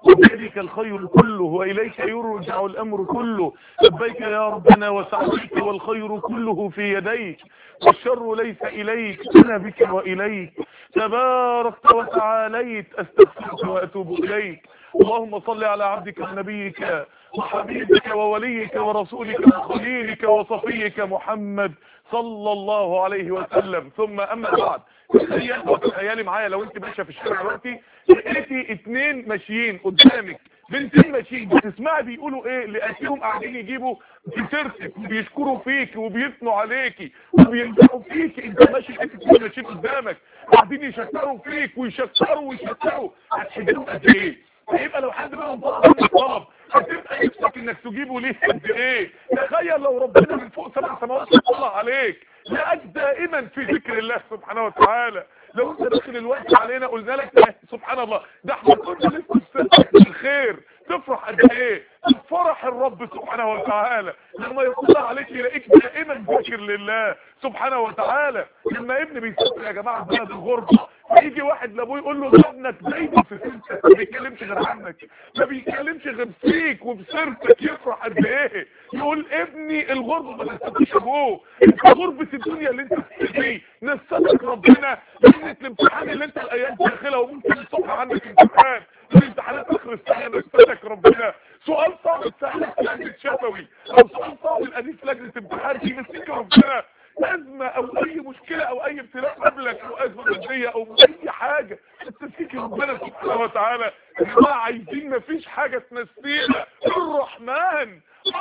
وبيدك الخير كله وإليك يرجع الأمر كله لبيك يا ربنا وسعديك والخير كله في يديك والشر ليس إليك أنا بك وإليك تباركت وتعاليت أستغفرك وأتوب إليك اللهم صل على عبدك ونبيك وحبيبك ووليك ورسولك وخليلك وصفيك محمد صلى الله عليه وسلم ثم أما بعد تخيل تخيلي معايا لو انت ماشيه في الشارع دلوقتي لقيتي اتنين ماشيين قدامك بنتين ماشيين بتسمعي بيقولوا ايه لقيتيهم قاعدين يجيبوا في سيرتك وبيشكروا فيك وبيثنوا عليكي وبيمدحوا فيك انت ماشي لقيت اتنين ماشيين قدامك قاعدين يشكروا فيك ويشكروا ويشكروا هتحبهم قد ايه هيبقى لو حد منهم طلب منك طلب هتبقى نفسك انك تجيبه ليه قد ايه تخيل لو ربنا من فوق سبع سماوات طلع عليك لقاك دائما في ذكر الله سبحانه وتعالى لو انت داخل الوقت علينا قلنا لك سبحان الله ده احنا كنا لسه في الخير تفرح قد ايه فرح الرب سبحانه وتعالى لما يطلع عليك يلاقيك دائما ذاكر لله سبحانه وتعالى لما ابني بيسافر يا جماعه بلد الغربه يجي واحد لابوه يقول له ده ابنك دايما في سيرتك ما بيتكلمش غير عنك ما بيتكلمش غير فيك وبسيرتك يفرح قد ايه يقول ابني الغربه ما نستطيعش ابوه انت غربه الدنيا اللي انت فيه نستطيع ربنا من الامتحان اللي انت الايام داخلها وممكن الصبح عندك امتحان الامتحانات اخر السنه نستطيع ربنا سؤال صعب السنه لجنه شفوي او سؤال صعب الاليف لجنه امتحان دي مسك ربنا ازمه او اي مشكله او اي ابتلاء قبلك او ازمه ماديه او اي حاجه تفتكر ربنا سبحانه وتعالى احنا عايزين مفيش حاجه تنسينا الرحمن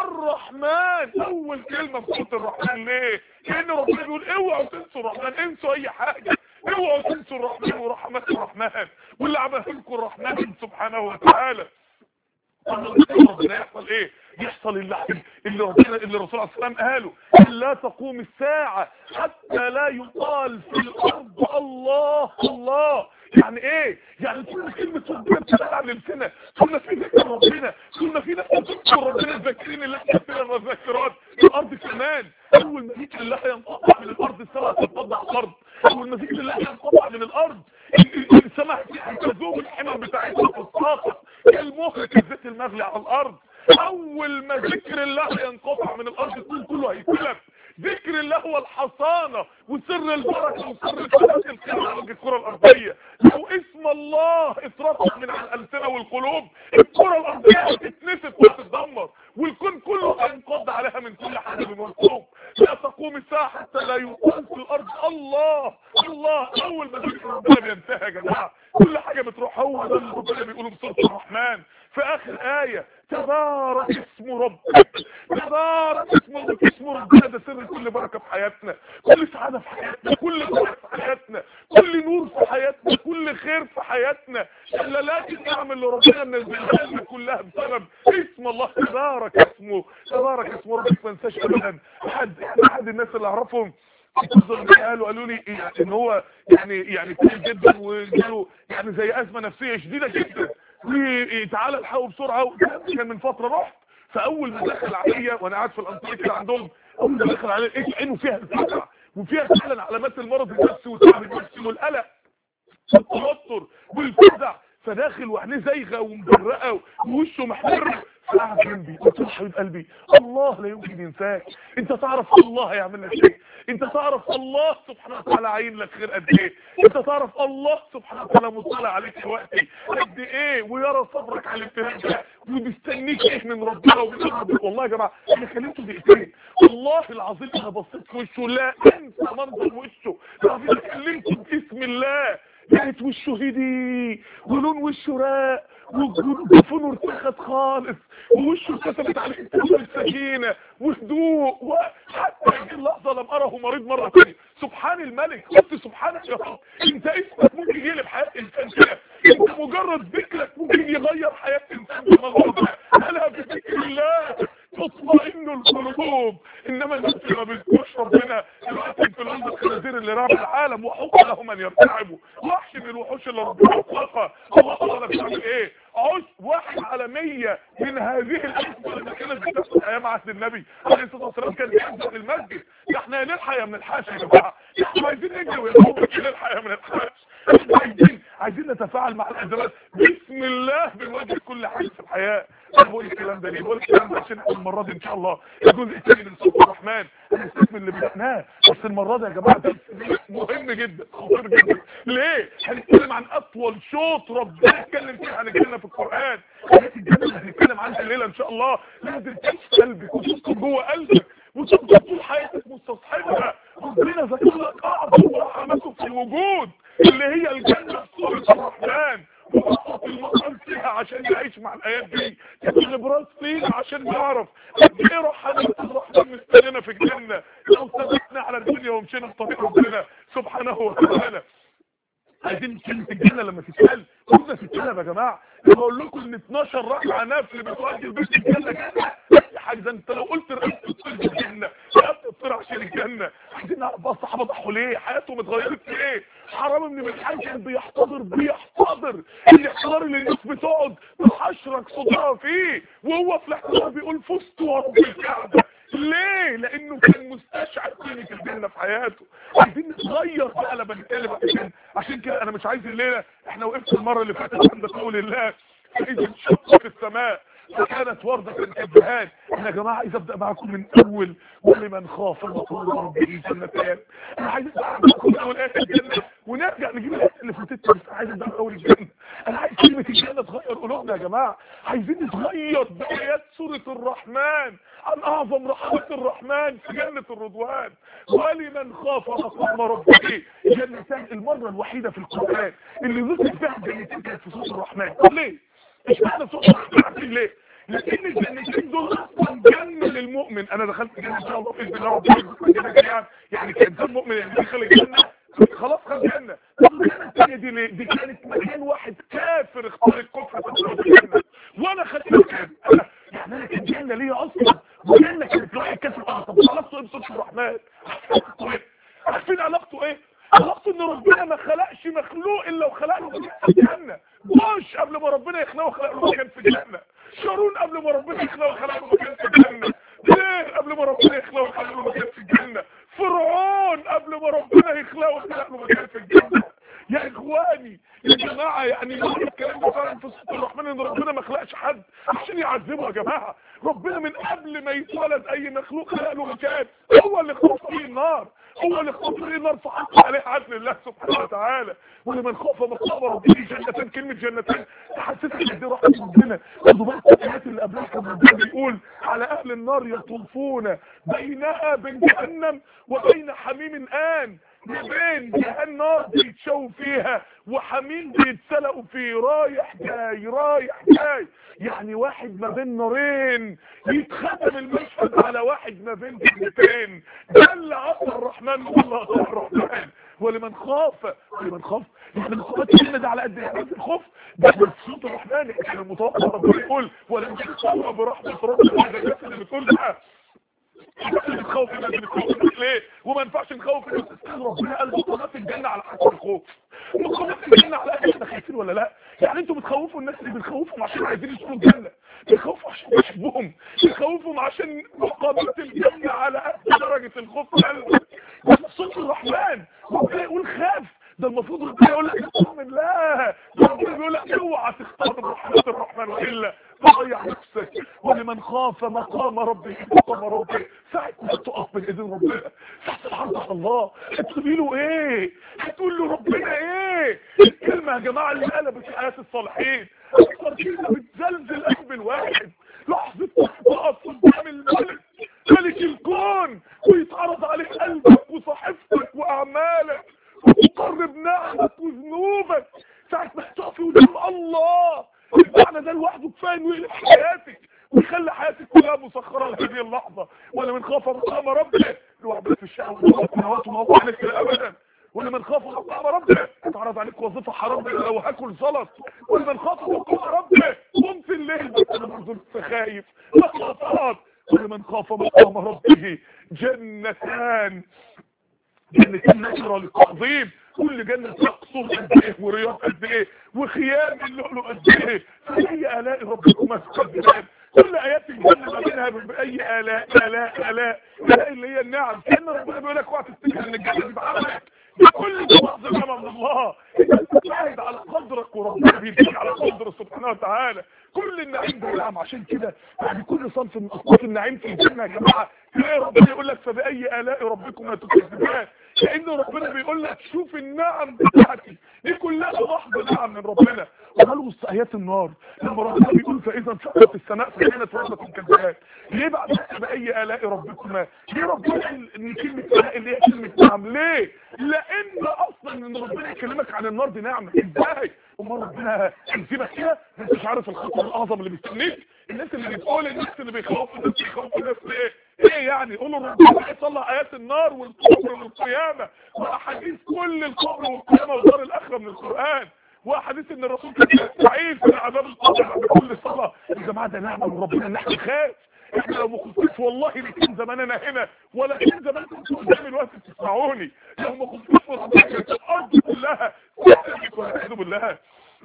الرحمن اول كلمه في سوره الرحمن ليه كان ربنا بيقول اوعوا تنسوا الرحمن انسوا اي حاجه اوعوا تنسوا الرحمن ورحمه الرحمن واللي عمله لكم الرحمن سبحانه وتعالى ربنا يحصل ايه يحصل اللي اللي ربنا اللي الرسول عليه السلام قاله لا تقوم الساعة حتى لا يقال في الارض الله الله يعني ايه يعني كل كلمة ربنا بتطلع من لسنا كنا في ذكر ربنا كنا في ناس بتذكر ربنا ذاكرين اللي احنا فينا الذاكرات الارض كمان اول ما ذكر الله ينقطع من الارض السماء تنقطع الارض اول ما ذكر الله ينقطع من الارض السماء تذوب الحمم بتاعتها في الطاقة المخ كالزيت المغلي على الارض اول ما ذكر الله ينقطع من الارض كل كله هيتلف ذكر الله هو الحصانة وسر البركة وسر الحياة الخير على الكرة الارضية لو اسم الله اترفع من على الالسنة والقلوب الكرة الارضية هتتنفت وهتتدمر والكون كله هينقض عليها من كل حاجة من والقلوب لا تقوم الساعة حتى لا يقوم في الارض الله الله اول ما ذكر ربنا بينتهي يا جماعة كل حاجة بتروح هو ده اللي ربنا بيقوله بسورة الرحمن في اخر آية تبارك اسم ربك تبارك اسم ربك اسم ربنا ده سر كل بركة في حياتنا كل سعادة في حياتنا كل بركة في حياتنا كل نور في حياتنا كل خير في حياتنا شلالات النعم اللي ربنا منزلها لنا كلها بسبب اسم الله تبارك اسمه تبارك اسم ربك ما انساش ابدا احد احد الناس اللي اعرفهم قالوا قالوا لي ان هو يعني يعني كتير جدا وجاله يعني زي ازمه نفسيه شديده جدا وتعالى الحقوا بسرعه كان من فتره رحت فاول ما دخل عليا وانا قاعد في الانطره كده عندهم اول ما دخل عليا لقيت عينه فيها الفزع وفيها فعلا علامات المرض النفسي والتعب النفسي والقلق والتوتر والفزع فداخل وعينيه زايغه ومبرقه ووشه محمر فقعد جنبي قلت له حبيب قلبي الله لا يمكن ينساك انت تعرف الله هيعمل لك ايه انت تعرف الله سبحانه وتعالى عين لك خير قد ايه انت تعرف الله سبحانه وتعالى مطلع عليك دلوقتي قد ايه ويرى صبرك على الابتلاء ده ومستنيك ايه من ربنا ومن ربنا والله يا جماعه انا كلمته دقيقتين والله العظيم انا بصيت في وشه لا انسى منظر وشه انا كلمته باسم الله لقيت وشه هدي ولون وشه راق وجفونه ارتخت خالص ووشه كتبت عليه السكينه وهدوء وحتى اللحظه لم اره مريض مره ثانيه سبحان الملك قلت سبحانك يا رب انت اسمك ممكن يقلب حياه انسان كده انت مجرد ذكرك ممكن يغير حياه انسان بالموضوع ده الا بذكر الله تطمئن القلوب انما الناس ما بيذكرش ربنا دلوقتي انفلونزا الخنازير اللي رعب العالم وحق له من يرتعبه وحش من الوحوش اللي ربنا خلقها الله تعالى بيعمل ايه عش واحد على مية من هذه الأسفل اللي كانت بتحصل ايام عهد النبي عليه الصلاه والسلام كان بينزل المسجد احنا نلحق يا من الحاش يا جماعه احنا عايزين نجري ويا نلحق يا من الحاش احنا عايزين عايزين نتفاعل مع الازمات بسم الله بنواجه كل حاجه في الحياه انا بقول الكلام ده ليه بقول الكلام ده عشان احنا المره دي ان شاء الله الجزء الثاني من سوره الرحمن هنستكمل اللي بدأناه بس المره دي يا جماعه ده مهم جدا خطير جدا ليه هنتكلم عن اطول شوط ربنا اتكلم فيه عن الجنه في القران الجنه اللي هنتكلم عنها الليله ان شاء الله لازم تعيش قلبك وتدخل جوه قلبك وتفضل طول حياتك مستصحبها ربنا ذكر لك اعظم رحمته في الوجود اللي هي الجنه سوره الرحمن وقصة المقام فيها عشان نعيش مع الايات دي الخبرات فينا عشان نعرف قد ايه رحمة الرحمن مستنينا في الجنة لو ثبتنا على الدنيا ومشينا في طريق ربنا سبحانه وتعالى عايزين كلمة الجنة لما تتقال كنا تتقال يا جماعة بقول لكم ان 12 ركعة نفل بتؤدي البيت الجنة جنة حاجة ده انت لو قلت رقبت تصير الجنة رقبت تصير عشان الجنة عايزين نعرف بقى الصحابة ضحوا ليه حياتهم اتغيرت في ايه حرام ابن ملحان كان بيحتضر بيحتضر الاحتضار اللي الناس بتقعد تحشرك صدرها فيه وهو في الاحتضار بيقول فزت ورب الكعبة ليه لانه كان مستشعر قيمه الجنه في حياته عايزين نتغير بقى لما نتكلم عن الجنه عشان كده انا مش عايز الليله احنا وقفت المره اللي فاتت عند قول الله فاذا انشقت السماء فكانت وردة الجبهات انا يا جماعة عايز ابدأ معاكم من اول ولمن خاف مقول ربه جنتان انا عايز ابدأ معاكم من اول ايه الجنة ونرجع نجيب الايه اللي فاتتنا بس عايز ابدأ من اول الجنة انا عايز كلمة الجنة تغير قلوبنا يا جماعة عايزين نتغير بآيات سورة الرحمن عن اعظم رحمة الرحمن في جنة الرضوان ولمن خاف مقام ربه جنتان المرة الوحيدة في القرآن اللي ذكر فيها الجنتين كانت في سورة الرحمن طب ليه؟ مش معنى سورة الرحمن عارفين ليه؟ لكن الجنتين دول اصلا جنة للمؤمن انا دخلت الجنة ان شاء الله باذن الله ربنا يرزقنا جميعا يعني كانسان مؤمن يعني دخل الجنة خلاص خد جنة الجنة الثانية دي ليه؟ دي كانت مكان واحد كافر اختار الكفر تدخل الجنة وانا خدت مكان انا يعني انا كانت جنة ليا اصلا وجنة كانت واحد كافر اه طب علاقته ايه بصوت الرحمن عارفين علاقته ايه؟ علاقته ان ربنا ما خلقش مخلوق الا وخلق له مكان في الجنة بوش قبل ما ربنا يخلقه خلق له مكان في الجنة شارون قبل ما ربنا يخلقه خلق له مكان في الجنة ليه قبل ما ربنا يخلقه خلق له مكان في الجنة فرعون قبل ما ربنا يخلقه خلق له مكان في الجنة يا اخواني يا جماعة يعني الكلام ده فعلا في سورة الرحمن ان ربنا ما خلقش حد عشان يعذبه يا جماعة ربنا من قبل ما يتولد اي مخلوق خلق له مكان هو اللي اختص فيه النار هو اللي اختص فيه النار فحط عليه عدل الله سبحانه وتعالى ولمن خاف مقام ربه جنتين كلمة جنتين تحسسك ان دي رحمة ربنا خدوا بالكم الآيات اللي قبلها كان ربنا بيقول على اهل النار يطوفون بينها بين جهنم وبين حميم آن ما بين جهنم نار بيتشووا فيها وحميم بيتسلقوا فيه رايح جاي رايح جاي يعني واحد ما بين نارين يتختم المشهد على واحد ما بين جنتين ده اللي عصى الرحمن والله عصى الرحمن ولمن خاف ولمن خاف يعني الخوف كلمة ده على قد ايه الخوف ده صوت الرحمن كان المتوقع ربنا يقول ولم تخاف برحمة ربنا الناس اللي بتقول ده بتخوف الناس بتخوف ليه وما ينفعش نخوف الناس ربنا قال مقامات الجنة على حسب الخوف مقامات الجنة على قد احنا خايفين ولا لا يعني انتوا بتخوفوا الناس اللي بتخوفهم عشان عايزين يدخلوا الجنة بتخوفوا عشان بيحبوهم بتخوفهم عشان مقامات الجنة على قد درجة الخوف قلبك صوت الرحمن ربنا يقول خاف ده المفروض ربنا يقول لك من لا ربنا بيقول لك اوعى تختار رحمة الرحمن والا تضيع نفسك ولمن خاف مقام ربه مقام ربه ساعة ما تقف بين ايدين ربنا ساعة العرض على الله هتقولي له ايه هتقول له ربنا ايه الكلمة يا جماعة اللي قلبت حياة الصالحين اكثر كلمة بتزلزل قلب الواحد لحظة تقف قدام الملك ملك الكون ويتعرض عليه قلبك وصحيفتك واعمالك وتقرب نعمك وذنوبك ساعة ما تقفي قدام الله المعنى ده لوحده كفايه انه يقلب حياتك ويخلي حياتك كلها مسخره لهذه اللحظه ولا من خاف مقام ربه لوحده في الشهوه والسماوات وما عليك كده ابدا ولا من خاف مقام ربه اتعرض عليك وظيفه حرام لو هاكل زلط ولا من خاف مقام ربه قم في الليل بس انا برضه لسه خايف لحظات ولا من خاف مقام ربه جنتان جنتين نشرة للتعظيم كل جنة تقصر قد ايه ورياض قد ايه وخيام اللؤلؤ قد ايه فأي آلاء ربكما تكذبان كل آيات الجنة ما بينها بأي آلاء آلاء آلاء آلاء اللي هي النعم كأن ربنا بيقول لك اوعى تفتكر ان الجنة دي بعملك بكل ده لحظة نعمة من الله انت بتساعد على قدرك وربنا بيديك على قدره سبحانه وتعالى كل النعيم ده نعم عشان كده يعني كل صنف من اصناف النعيم في الجنة يا جماعة تلاقي ربنا يقول لك فبأي آلاء ربكما تكذبان كأن ربنا بيقول لك شوف النعم بتاعتي دي كلها لحظة نعم من ربنا وقالوا وسط آيات النار لما ربنا بيقول فإذا انشقت السماء فكانت ربة كذبان ليه بعد فبأي آلاء ربكما ليه ربنا ان كلمة آلاء اللي هي كلمة نعم ليه لأن أصلا ان ربنا يكلمك عن النار دي نعمة ازاي امال ربنا يسيبك كده انت مش عارف الخطر الاعظم اللي بيستنيك الناس اللي بتقول الناس اللي بيخوفوا الناس بيخوفوا الناس ليه ايه يعني قولوا ربنا يطلع ايات النار والقبر والقيامة واحاديث كل القبر والقيامة ودار الاخرة من القرآن واحاديث ان الرسول كان يستعيذ من عذاب القبر بعد كل صلاة يا جماعة ده نعمة من ربنا ان احنا نخاف احنا لو مخلصين والله اللي كان زماننا هنا ولا كان زمان كنتوا قدامي الوقت بتسمعوني لو مخلصين والله كانت الارض كلها والعياذ بالله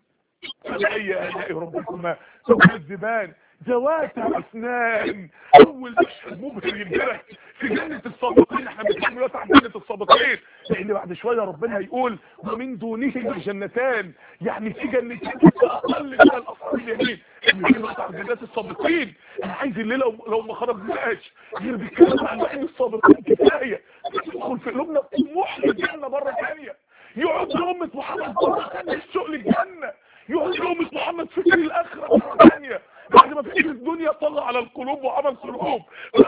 فبأي آلاء ربكما تكذبان ذوات أسنان أول مشهد مبهر يبهرك في جنة الصادقين احنا بنتكلم دلوقتي عن جنة الصادقين لأن بعد شوية ربنا هيقول ومن دونهم جنتان يعني في جنتين أقل من الأصحاب اليمين بنتكلم عن جنات الصادقين أنا عايز الليلة لو ما خرجناش غير بيتكلم عن عين الصادقين كفاية تدخل في قلوبنا طموح للجنة مرة ثانية يقعد لأمة محمد مرة ثانية الشوق للجنة يقعد لأمة محمد فكر الآخرة مرة ثانية بعد ما فكر الدنيا طلع على القلوب وعمل قلوب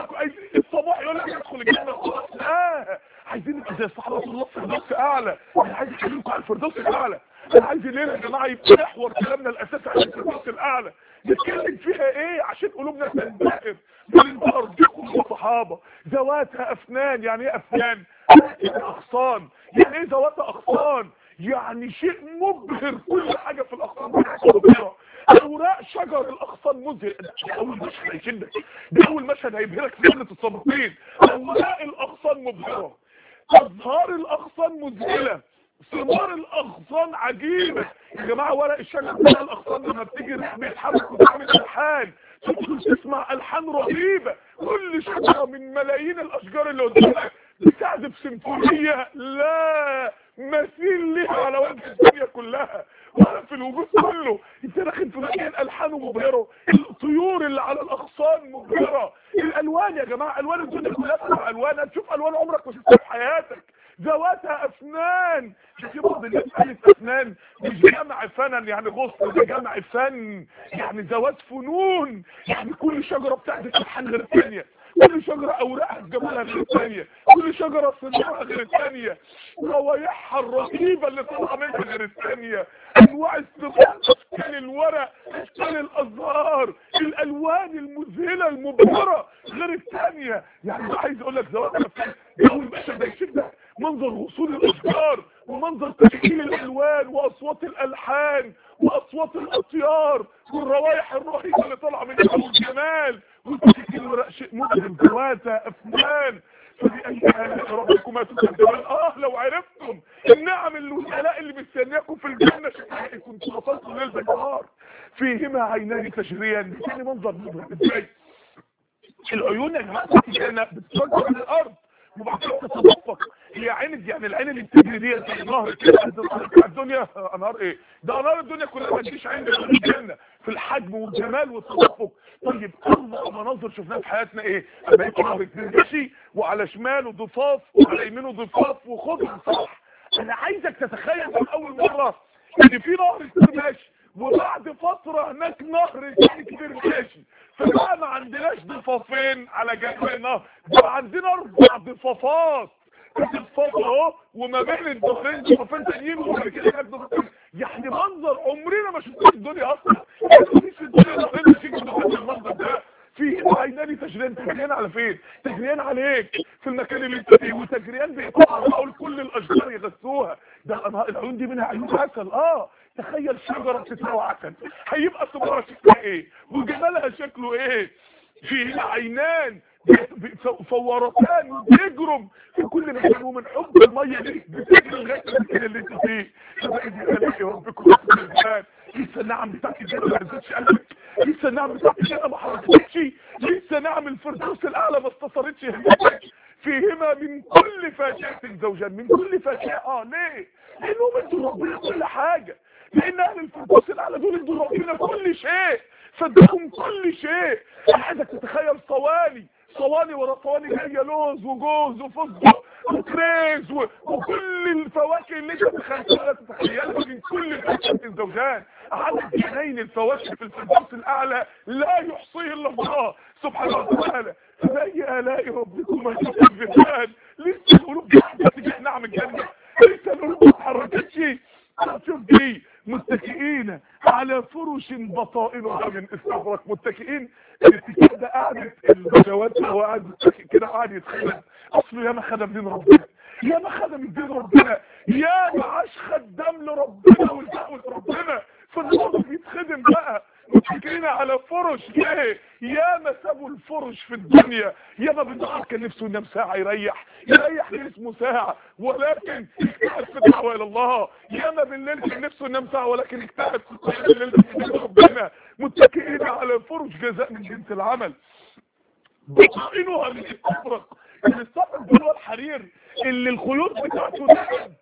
الصباح يقول لك ادخل الجنة خلاص لا عايزين نبقى زي صحابة الله في الفردوس أعلى أنا عايز أكلمكم على الفردوس الأعلى أنا عايز الليلة يا جماعة يبقى محور كلامنا الأساسي على الفردوس الأعلى نتكلم فيها إيه عشان قلوبنا تنبهر بالانبهار بكم الصحابة ذواتها أفنان يعني إيه أفنان؟ يعني أغصان يعني إيه ذواتها أغصان؟ يعني شيء مبهر كل حاجة في الأغصان مبهرة اوراق شجر الاغصان مذهل ده اول مشهد هيشدك ده اول مشهد هيبهرك في جنة الصابقين اوراق الاغصان مبهرة ازهار الاغصان مذهلة ثمار الاغصان عجيبة يا جماعة ورق الشجر بتاع الاغصان لما بتيجي بيتحرك وتعمل الحان تدخل تسمع الحان رهيبة كل شجرة من ملايين الاشجار اللي قدامك بتعزف سيمفونية لا مثيل لها على وجه الدنيا كلها ولا في الوجود كله انت داخل في مكان الحانه مبهره الطيور اللي على الاغصان مبهره الالوان يا جماعه الوان الدنيا كلها تبقى الوان هتشوف الوان عمرك ما شفتها في حياتك ذواتها افنان في بعض الناس قالت افنان مش جمع فنا يعني غصن ده جمع فن يعني ذوات فنون يعني كل شجره بتعزف الحان غير الثانيه كل شجرة اوراقها جمالها غير الثانية كل شجرة صناعها غير الثانية روايحها الرهيبة اللي طالعة منها غير الثانية انواع الصفات اشكال الورق اشكال الازهار الالوان المذهلة المبهرة غير الثانية يعني عايز اقول لك زواج اول باشا ده يشدك منظر غصون الاشجار ومنظر تشكيل الالوان واصوات الالحان واصوات الاطيار والروائح الرهيبه اللي طالعه من الجمال وتشكيل ورق شيء مبهر ذواته افنان فبأي آلاء ربكما تكذبان اه لو عرفتم النعم اللي والآلاء اللي مستنياكم في الجنة شكلها كنتم وصلتم للبجار فيهما عينان تجريان تاني منظر مبهر ازاي العيون يا جماعه الجنة بتتفجر من الارض وبعدين تتدفق هي عين يعني العين اللي بتجري دي نهر كده الدنيا انهار ايه ده انهار الدنيا كلها ما تجيش عين الجنه في الحجم والجمال والتدفق طيب اغرب مناظر شفناها في حياتنا ايه اما يبقى نهر اتنين ماشي وعلى شماله ضفاف وعلى يمينه ضفاف وخضر صح انا عايزك تتخيل من اول مره ان في نهر اتنين ماشي وبعد فترة هناك نهر تاني كبير ماشي فبقى ما عندناش ضفافين على جنب النهر بقى عندنا اربع ضفافات ضفاف اهو وما بين الضفافين ضفافين تانيين وبعد كده هناك ضفافين يعني منظر عمرنا ما شفناه في الدنيا اصلا مفيش في الدنيا ضفافين تيجي ضفافين المنظر ده في عيناني تجريان تجريان على فين تجريان عليك في المكان اللي انت فيه وتجريان بيقطع اقول كل الاشجار يغسوها ده العيون دي منها عيون عسل اه تخيل شجرة بتسوى عسل هيبقى ثمارها شكلها ايه وجمالها شكله ايه فيه عينان فورتان بيجرم في كل مكان ومن حب الميه دي بتجري لغايه المكان اللي انت فيه فبقيت الاقي ربكم سبحان لسه النعم بتاعتي دي ما نزلتش قلبك لسه النعم بتاعتي دي ما حركتش لسه نعم الفردوس الاعلى ما استصرتش همتك فيهما من كل فاكهه زوجان من كل فاكهه اه ليه لانهم ادوا ربنا كل حاجه لان اهل الفردوس الاعلى دول ادوا ربنا كل شيء فادهم كل شيء انا عايزك تتخيل صواني صواني ورا صواني جايه لوز وجوز وفستق وكريز و... وكل الفواكه اللي انت تتخيلها تتخيلها من كل فاكهه الزوجان عدد جنين الفواكه في الفردوس الاعلى لا يحصيه الا الله سبحانه وتعالى فبأي آلاء ربكما تكذبان لسه القلوب بتتجه نعم الجنة لسه القلوب ما اتحركتش شوف دي متكئين على فرش بطائنها من استغرق متكئين الاتكاء ده قعدت الجواد هو قاعد متكئ كده قاعد يتخدم اصله ياما خدم دين ربنا ياما خدم دين ربنا ياما عاش خدام لربنا ولدعوة ربنا فالنهارده بيتخدم بقى متكئين على فرش ايه ياما سابوا الفرش في الدنيا ياما بالنهار كان نفسه ينام ساعة يريح يريح اسمه ساعة ولكن اجتهد في الدعوة الى الله ياما بالليل كان نفسه ينام ساعة ولكن اجتهد في قيام الليل في ربنا متكئين على فرش جزاء من جنس العمل بطائنها من الصفرق الصفرق ده هو الحرير اللي الخيوط بتاعته ذهب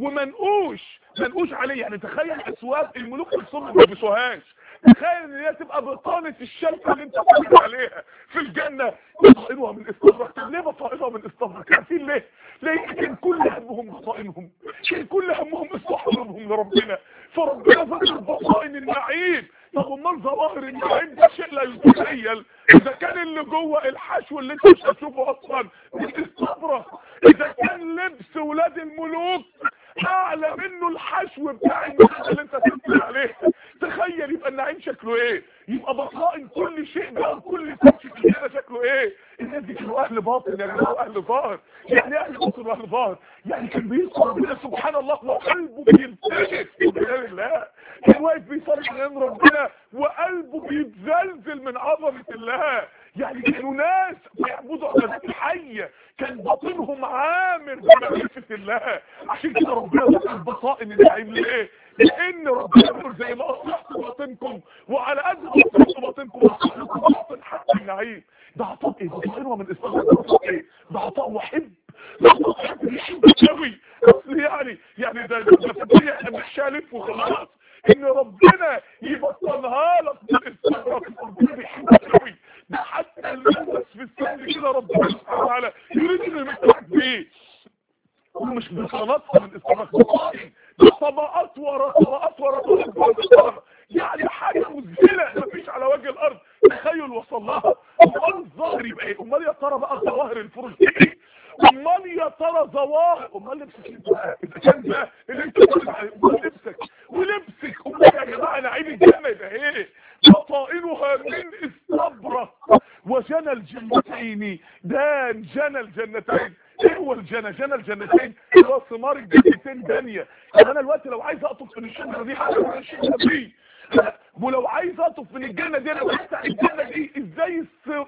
ومنقوش منقوش عليه يعني تخيل اسواق الملوك نفسهم ما بيلبسوهاش تخيل ان هي تبقى بطانه الشركه اللي انت بتتكلم عليها في الجنه بطائنها من استفرق طب ليه بطائنها من استفرق عارفين ليه ليه كان كل همهم بطائنهم كان كل همهم استحضرهم لربنا فربنا ذكر بطائن النعيم طب امال ظواهر النعيم ده شيء لا يتخيل اذا كان اللي جوه الحشو اللي انت مش هتشوفه اصلا بتستفرق اذا كان لبس ولاد الملوك اعلى منه الحشو بتاع الناس اللي انت تبني عليه تخيل يبقى النعيم شكله ايه يبقى بطائن كل شيء بقى كل شيء في كده شكله ايه الناس دي كانوا اهل باطن يعني كانوا اهل ظاهر يعني اهل باطن واهل ظاهر يعني كان بيذكر ربنا سبحان الله وقلبه بيرتجف بجلال الله كان واقف بيصلي من ربنا وقلبه بيتزلزل من عظمه الله يعني كانوا ناس بيعبدوا عبادات حيه كان باطنهم عامر بمعرفه الله عشان كده ربنا ذكر بصائن النعيم ليه لان ربنا يقول زي ما اصلحتوا باطنكم وعلى قد ما اصلحتوا باطنكم اصلحتوا باطن حتى النعيم ده عطاء ايه بطائنها من استغفار ده عطاء ايه ده عطاء محب ده عطاء محب بيحب قوي اصل يعني يعني ده ده في الدنيا احنا مش شالف وخلاص ان ربنا يبطلها لك بالاستغفار ربنا بيحبك قوي ده حتى المنفس في السهل كده ربنا سبحانه وتعالى يريد انه يمتعك بيه ومش بصناتها من استغفار ده طبقات ورا طبقات ورا طبقات يعني حاجه مذهله مفيش على وجه الارض تخيل وصل لها امال الظاهر يبقى ايه امال يا ترى بقى ظواهر الفرش ايه امال يا ترى ظواهر امال لبسك انت بقى اذا كان ده اللي انت امال لبسك ولبسك امال يا جماعه نعيم الجنه يبقى ايه بطائنها من استبرق وجنى الجنتين دان جنى الجنتين ايه هو الجنى جنى الجنتين هو ثمار الجنتين دانية يعني انا الوقت لو عايز اقطف من الشجره دي حاجه من الشجره دي ولو عايز اقطف من الجنه دي انا بفتح الجنه دي ازاي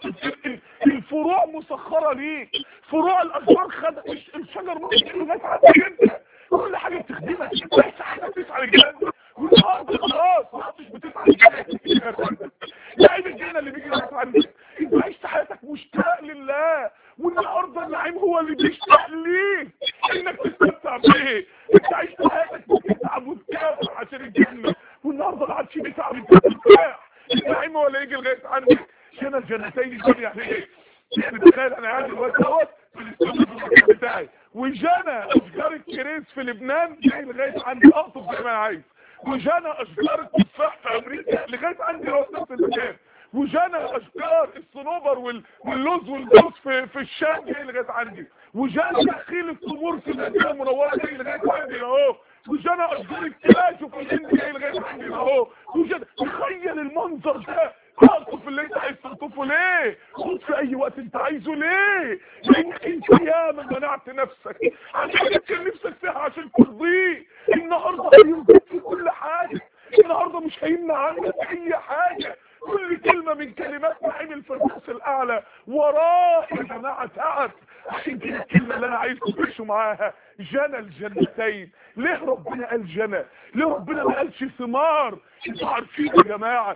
الفروع مسخره ليك فروع الاشجار خد الشجر ممكن لغايه عندك انت كل حاجه بتخدمك ليس حاجه بتسعى للجنه والنهارده خلاص ما عدتش بتسعى للجنه لعيب الجنه اللي بيجي لك عندك انت عشت حياتك مشتاق لله والنهارده النعيم هو اللي بيشتاق ليك انك تستمتع بيه انت عشت حياتك بتتعب وتكافح عشان الجنه والنهارده ما عادش بيتعب انت بترتاح النعيم هو اللي يجي لغايه عندك جنى الجنتين دول يعني ايه؟ يعني تخيل انا قاعد دلوقتي اهوت في الاستوديو بتاعي وجانا اشجار الكريز في لبنان جاي لغايه عندي اقطف زي ما انا عايز وجانا اشجار التفاح في امريكا لغايه عندي هو نفس المكان وجانا اشجار الصنوبر وال... واللوز والجوز في في الشام جاي لغايه عندي وجانا نخيل التمور في المدينه المنوره جاي لغايه عندي اهو وجانا اشجار الكلاش في الهند جاي لغايه عندي اهو وجانا تخيل المنظر ده تقطف اللي انت عايز تقطفه ليه خد في اي وقت انت عايزه ليه لانك انت ياما منعت نفسك عن حاجات كان نفسك فيها عشان ترضيه النهارده هيرضيك في كل حاجه النهارده مش هيمنع عنك اي حاجه كل كلمه من كلمات نعيم الفردوس الاعلى وراه يا جماعه تعب عشان كده الكلمه اللي انا عايزكم تعيشوا معاها جنى الجنتين ليه ربنا قال جنى ليه ربنا ما قالش ثمار انتوا عارفين يا جماعه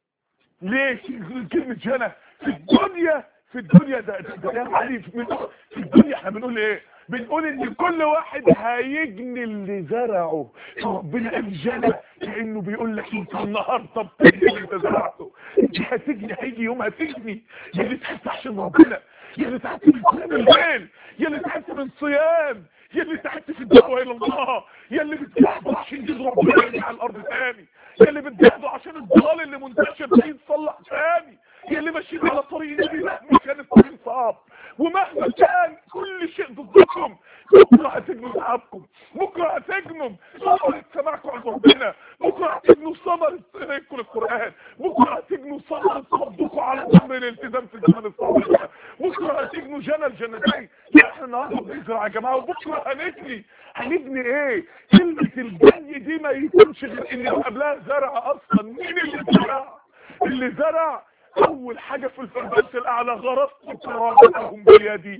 ليه كلمه جنى في الدنيا في الدنيا ده ده, ده, ده علي في في الدنيا احنا بنقول ايه بنقول ان كل واحد هيجني اللي زرعه ربنا قال جنى لانه بيقول لك انت النهارده بتجني اللي انت زرعته انت هتجني هيجي يوم هتجني يا اللي تعبت عشان ربنا يا اللي تعبت من قيام الليل يا اللي تعبت من صيام يا اللي تعبت في الدعوه الى الله يا اللي بتجاهدوا عشان دين ربنا يرجع على الارض تاني يا اللي بتجاهدوا عشان الضلال اللي منتشر ده يتصلح تاني يا اللي ماشيين على طريق النبي مهما كان الطريق صعب ومهما كان كل شيء ضدكم بكره هتجنوا تعبكم بكره هتجنوا ثمرة سماعكم عن ربنا بكره هتجنوا ثمرة قراءتكم للقرآن بكره هتجنوا ثمرة صبركم على امر الالتزام في الزمن الصعب ده بكره هتجنوا جنى الجنتين احنا النهارده بنزرع يا جماعه وبكره هنبني هنبني ايه؟ كلمة الجني دي ما يكونش غير ان قبلها زرع اصلا مين اللي زرع؟ اللي زرع اول حاجة في الفردوس الاعلى غرست كرامتهم بيدي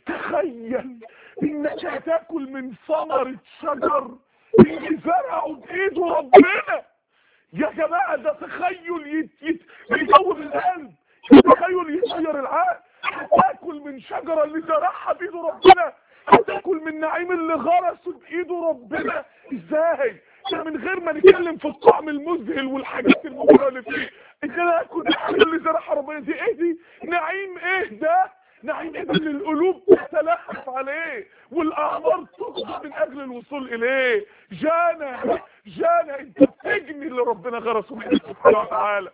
تخيل انك هتاكل من ثمرة شجر اللي زرعه بايده ربنا يا جماعة ده تخيل يت يت يجوب القلب تخيل يغير العقل هتاكل من شجرة اللي زرعها بايده ربنا هتاكل من نعيم اللي غرسه بايده ربنا ازاي ده من غير ما نتكلم في الطعم المذهل والحاجات المبهرة اللي فيه ان انا اكل الحاجه اللي زرعها ربنا دي ايه دي نعيم ايه ده نعيم ايه اللي القلوب تتلهف عليه والاعمار تغضى من اجل الوصول اليه جانا جانا انت بتجني اللي ربنا غرسه منك سبحانه وتعالى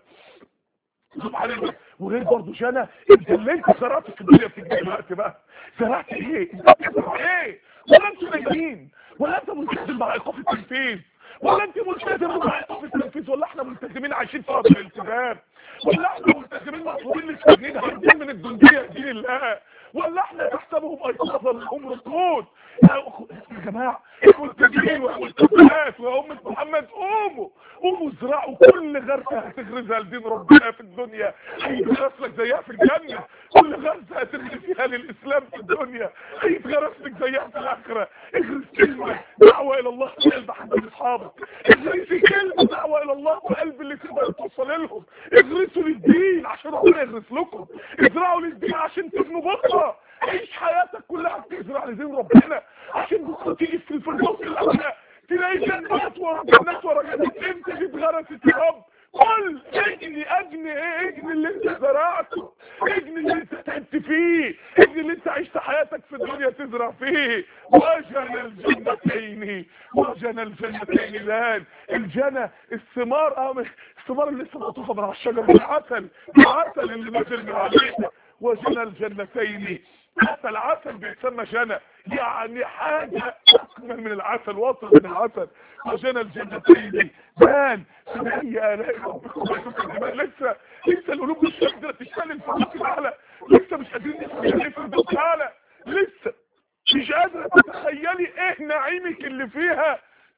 سبحان الله وغير برضه جانا انت اللي انت زرعته في الدنيا بتجني دلوقتي بقى زرعت ايه انت بتزرع ايه ولا انتوا نايمين ولا انت ملتزم مع ايقاف التنفيذ ولا انت ملتزم مع ايقاف التنفيذ ولا احنا ملتزمين عايشين في ارض الالتزام ولا احنا ملتزمين مطلوبين للسجنين هاردين من الجنديه دين الله ولا احنا نحسبهم ايقاظا لهم ركود يا جماعه الملتزمين والملتزمات ويا امه محمد قوموا قوموا ازرعوا كل غرسه هتغرزها لدين ربنا في الدنيا هيتغرس لك زيها في الجنه كل غرسه هتغرس فيها للاسلام في الدنيا هيتغرس لك زيها في الاخره اغرس كلمه دعوه الى الله في قلب حد اصحابك اغرسي كلمه دعوه الى الله في قلب اللي تقدر توصل لهم اغرسوا للدين عشان ربنا يغرس لكم ازرعوا للدين عشان تبنوا بكره عيش حياتك كلها بتزرع لدين ربنا عشان بكره تيجي في الفردوس الاعلى تلاقي جنات ورا جنات ورا جنات انت اللي اتغرست يا رب قل اجني اجني ايه اجني اللي انت زرعته اجني اللي انت تعبت فيه اجني اللي انت عشت حياتك في الدنيا تزرع فيه وجنى الجنتين وجنى الجنتين الان الجنى الثمار اه الثمار اللي لسه مقطوفه من على الشجر العسل العسل اللي نزل من عليه وجنى الجنتين حتى العسل بيتسمى جنى يعني حاجة أكمل من العسل واصل من العسل وجنى الجنتين بان سبعي آلاء ربكم لسه لسه القلوب مش قادرة تشتغل في الوقت الأعلى لسه مش قادرين نفهم في الوقت الأعلى لسه مش قادرة تتخيلي ايه نعيمك اللي فيها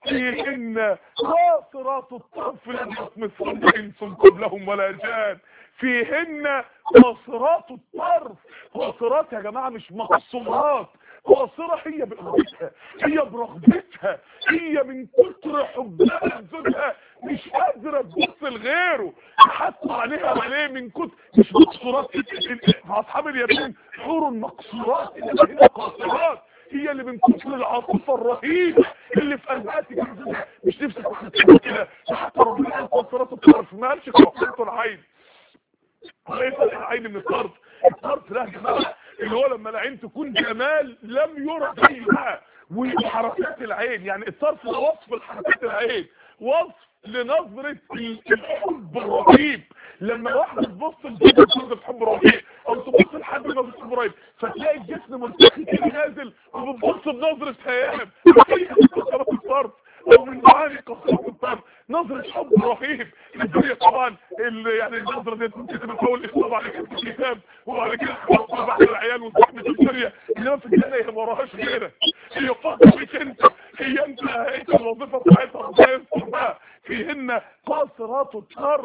فيهن قاصرات الطرف لم يطمثهن انس قبلهم ولا جان فيهن قاصرات الطرف قاصرات يا جماعة مش مقصورات قاصرة هي بإرادتها هي برغبتها هي من كتر حبها لزوجها مش قادرة تبص لغيره حتى عليها عليه من كتر مش مقصورات أصحاب اليمين حور مقصورات إنما قاصرات هي اللي من كتر العاطفة الرهيبة اللي في قلبها مش نفسك كده حتى ربنا قال قاصرات الطرف ما قالش قاصرات العين ليس العين من الطرف الطرف ده يا جماعه اللي هو لما العين تكون جمال لم يرى فيها وحركات العين يعني الطرف ده وصف لحركات العين وصف لنظرة الحب الرهيب لما واحدة تبص لنظرة حب رهيب او تبص لحد نظرة حب رهيب فتلاقي الجسم منتخي كده نازل وبتبص بنظرة هيام هي قصرات الطرف او من معاني قصرات الطرف نظرة حب رهيب الدنيا طبعا يعني النظرة دي ممكن تبقى اول اسلوب على كده الكتاب وبعد كده بعد العيال وزحمة الدنيا انما في الجنة هي ما وراهاش غيرك هي فاضل فيك انت هي انت انت الوظيفة بتاعتها ربنا يستر بقى فيهن قاصرات الطرف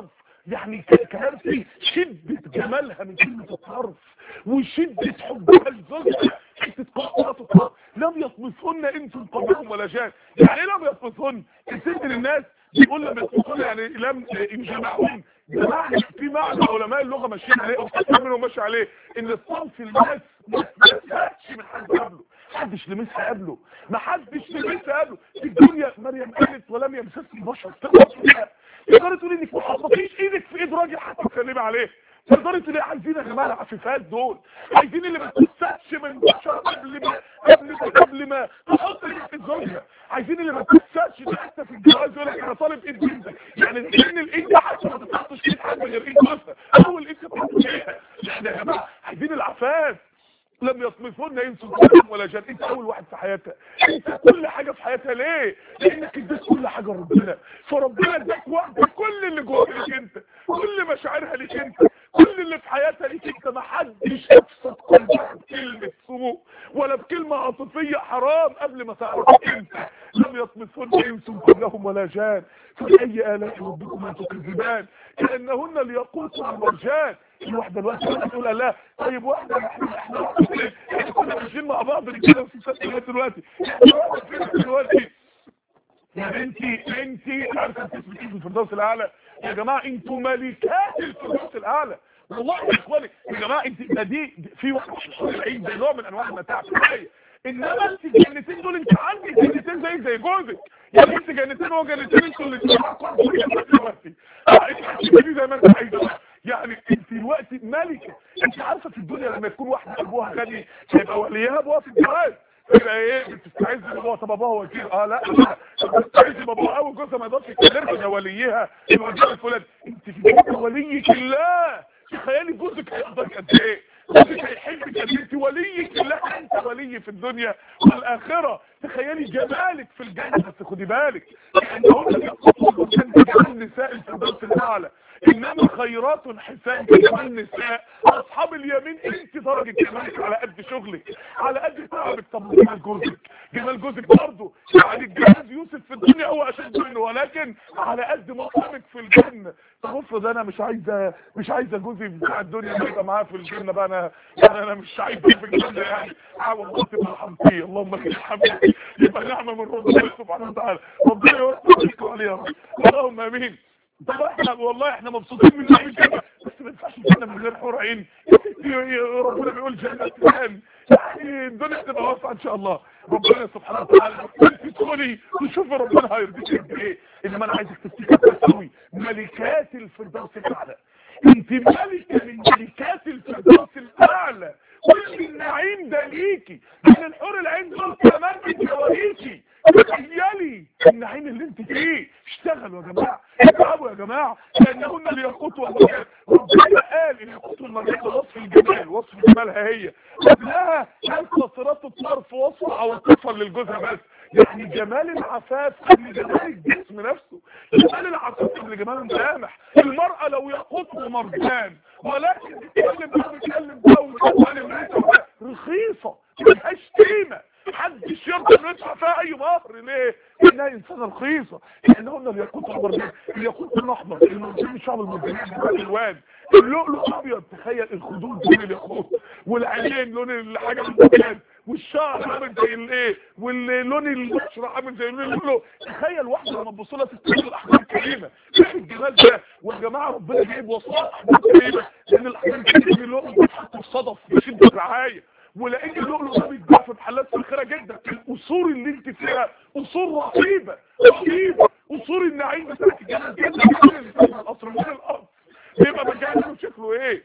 يعني كلام فيه شدة جمالها من كلمة الطرف وشدة حبها لزوجها حتة قطرات الطرف لم يطمثهن انتم قبلهم ولا جان يعني لم يطمثهن كثير من الناس بيقول لم يطمثهن يعني لم يجمعون ده معنى في معنى علماء اللغة ماشيين عليه او كثير منهم ماشي عليه ان الصنف الناس ما تساعدش من حد قبله محدش لمسها قبله محدش لمسها قبله في الدنيا مريم قالت ولم يمسسني بشر تقدر تقدر تقول انك ما حطيتيش ايدك في ايد راجل حتى تسلمي عليه تقدري تلاقي عايزين يا جماعه العفيفات دول عايزين اللي ما تتسقش من بشر قبل ما قبل ما قبل ما تحط ايدك في زوجها عايزين اللي ما تتسقش ده حتى في الجواز يقول لك انا طالب ايد بنتك يعني ان الايد ده حتى ما تتحطش في ايد حد غير ايد جوزها اول ايد تتحط فيها احنا يا جماعه عايزين العفاف لم يطمثون انس قبلهم ولا جان انت اول واحد في حياتها انت كل حاجه في حياتها ليه لانك اديت كل حاجه ربنا فربنا اداك واحده كل اللي جواك ليك انت كل مشاعرها ليك انت كل اللي في حياتها ليك انت ما حدش افسد قلبك بكلمه سوء ولا بكلمه عاطفيه حرام قبل ما تعرفك انت لم يطمثون انس قبلهم ولا جان فاي الاء ربكما تكذبان كانهن الياقوت والمرجان الواحده دلوقتي تقول لا طيب واحده احنا احنا احنا كنا ماشيين مع بعض كده في سنه لغايه دلوقتي دلوقتي يا بنتي انت عارفه تثبتي في الفردوس الاعلى يا جماعه انتوا ملكات الفردوس الاعلى والله يا اخواني يا جماعه انت ده دي في واحد العيد ده نوع من انواع المتاع في الحياه انما انت الجنتين دول انت عندك جنتين زي زي جوزك يعني انت جنتين هو جنتين انتوا اللي دلوقتي دي زي ما انت عايزه يعني انت دلوقتي ملكه انت عارفه في الدنيا لما يكون واحد ابوها غني هيبقى وليها ابوها في الجواز يبقى ايه بتستعز بابوها طب ابوها وكيل اه لا بتستعز بابوها قوي جوزها ما يقدرش يكلمها ده وليها الوزير الفلاني انت في بيت وليك الله تخيلي جوزك هيقدرك قد ايه جوزك هيحبك قد انت وليك الله انت ولي في الدنيا والاخره تخيلي جمالك في الجنه بس خدي بالك ان هو جمال نساء الفردوس الاعلى انما خيرات حسان جمال النساء اصحاب اليمين انت درجه جمالك على قد شغلك على قد تعبك طب جمال جوزك جمال جوزك برضه يعني الجواز يوسف في الدنيا هو اشد منه ولكن على قد مقامك في الجنه طب افرض انا مش عايزه مش عايزه جوزي بتاع الدنيا يبقى معاه في الجنه بقى انا يعني انا مش عايزه في الجنه يعني عاوز الله تبقى حمدي اللهم لك الحمد يبقى نعمه من ربنا سبحانه وتعالى ربنا يوفقك عليها يا رب اللهم امين طب احنا والله احنا مبسوطين من نعمة الجنة بس ما ينفعش الجنة من غير حور عين ربنا بيقول جنة تنام يعني الدنيا تبقى واسعة ان شاء الله ربنا سبحانه وتعالى تدخلي وشوفي ربنا هيرضيك قد ايه انما انا عايزك تفتكر تسوي ملكات الفردوس الاعلى انت ملكة من ملكات الفردوس الاعلى كل النعيم ده ليكي من الحور العين دول كمان بتوريكي تخيلي النعيم اللي انت فيه اشتغلوا يا جماعه اتعبوا يا جماعه لانهن الياقوت والمرجان ربنا قال الياقوت والمرجان ده وصف الجمال وصف جمالها هي قبلها قال قاصرات الطرف وصف عواطفها للجوزها بس يعني جمال العفاف قبل جمال الجسم نفسه جمال العفاف قبل جمال الملامح المرأة لو ياقوت ومرجان ولكن تتكلم بقى بتتكلم بقى وتتكلم رخيصة ملهاش قيمة محدش يرضى انه يدفع فيها اي مهر ليه؟ انها انسانه رخيصه لانهم الياقوت الاحمر الياقوت الاحمر المرجان الشعب المرجاني الالوان اللؤلؤ الابيض تخيل الخدود لون الياقوت والعينين لون الحاجه المرجان والشعر عامل زي الايه واللون البشره عامل زي لون اللؤلؤ تخيل واحده لما تبص لها تفتكر الاحجام الكريمه ايه الجمال ده والجماعه ربنا جايب وصفات احجام كريمه لان الاحجام الكريمه اللؤلؤ بتحط في صدف بشده رعايه ولقيت اللؤلؤ ده بيتباع في محلات فاخره جدا القصور اللي انت فيها قصور رهيبه رهيبه قصور النعيم بتاعت الجنه جدا القصر من الارض بيبقى مكانه شكله ايه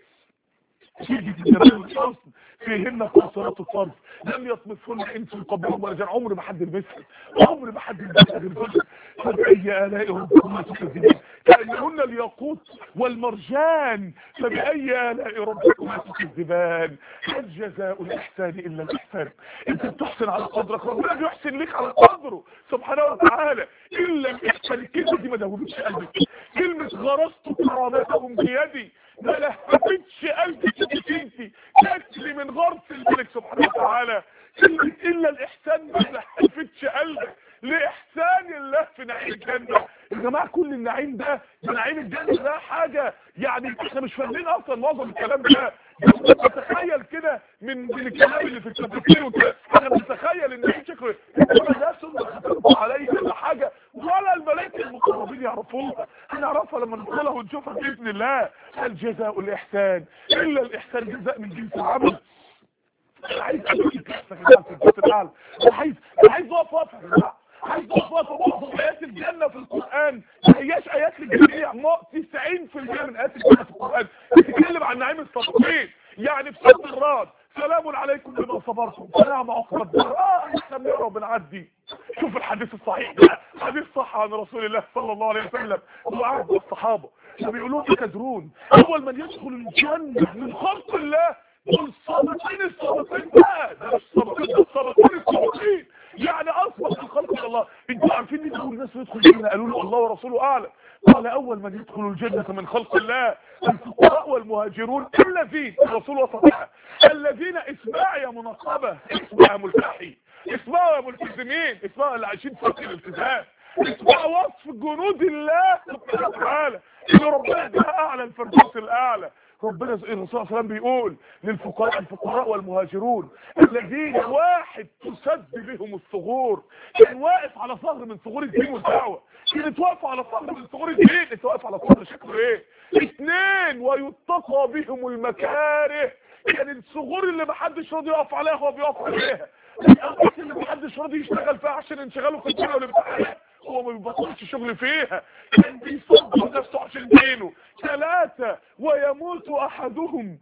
شدة الجمال والحسن فيهن قاصرات الطرف لم يطمثهن انس قبلهم ولا جان عمر ما حد لمسها عمر ما حد لمسها غير زوجها فبأي آلاء ربكما تكذبان كأنهن الياقوت والمرجان فبأي آلاء ربكما تكذبان هل جزاء الإحسان إلا الإحسان انت بتحسن على قدرك ربنا بيحسن لك على قدره سبحانه وتعالى إلا الإحسان الكلمة دي ما دوبتش قلبك كلمة غرست كرامتهم بيدي ما لهفتش قلبك انتي تاكلي من غرس الملك سبحانه وتعالى كلمة إلا الإحسان ما لهفتش قلبك لاحسان الله في نعيم الجنه يا جماعه كل النعيم ده ده نعيم الجنه ده حاجه يعني احنا مش فاهمين اصلا معظم الكلام ده بتخيل كده من من الكلام اللي في التفسير وكده احنا بنتخيل ان في شكل ده سنه خطرت عليه ولا حاجه ولا الملائكه المقربين يعرفوها هنعرفها لما ندخلها ونشوفها باذن الله الجزاء الاحسان الا الاحسان جزاء من جنس العمل انا عايز ادوك الكحفه كده في الجزء الاعلى انا عايز انا عايز اقف وقفه يا جماعه عايز اقف وقفه معظم ايات الجنه في القران ما هياش ايات للجميع 90% من ايات الجنه في القران بتتكلم عن نعيم الصابرين يعني في سوره الرعد سلام عليكم بما صبرتم سلام عقب الدار اه احنا بنقرا وبنعدي شوف الحديث الصحيح ده حديث صح عن رسول الله صلى الله عليه وسلم وقعد الصحابه بيقولوا تكدرون اول من يدخل الجنه من خلق الله دول الصابرين الصابرين بقى ده الصابرين الصابرين الصابرين يعني اصبح الخلق الله انتوا عارفين مين اول ناس يدخل الجنه قالوا له الله ورسوله اعلم قال اول من يدخل الجنه من خلق الله الفقراء والمهاجرون الذين الرسول وصفها الذين اسمع يا منقبه اسمع يا ملتحي اسمعوا يا ملتزمين اسمعوا اللي عايشين في الالتزام اسمع وصف جنود الله سبحانه وتعالى ان ربنا ده اعلى الفردوس الاعلى ربنا الرسول صلى الله عليه وسلم بيقول للفقراء الفقراء والمهاجرون الذين واحد تسد بهم الثغور كان واقف على ثغر من ثغور الدين والدعوه كانت واقفه على ثغر من ثغور الدين انت واقف على ثغر شكله ايه اثنين ويتقى بهم المكاره كان الثغور اللي محدش راضي يقف عليها هو بيقف عليها الأوقات اللي محدش راضي يشتغل فيها عشان انشغاله في الدنيا والامتحانات هو ما بيبطلش شغل فيها كان بيصدر نفسه عشان دينه ثلاثة ويموت احدهم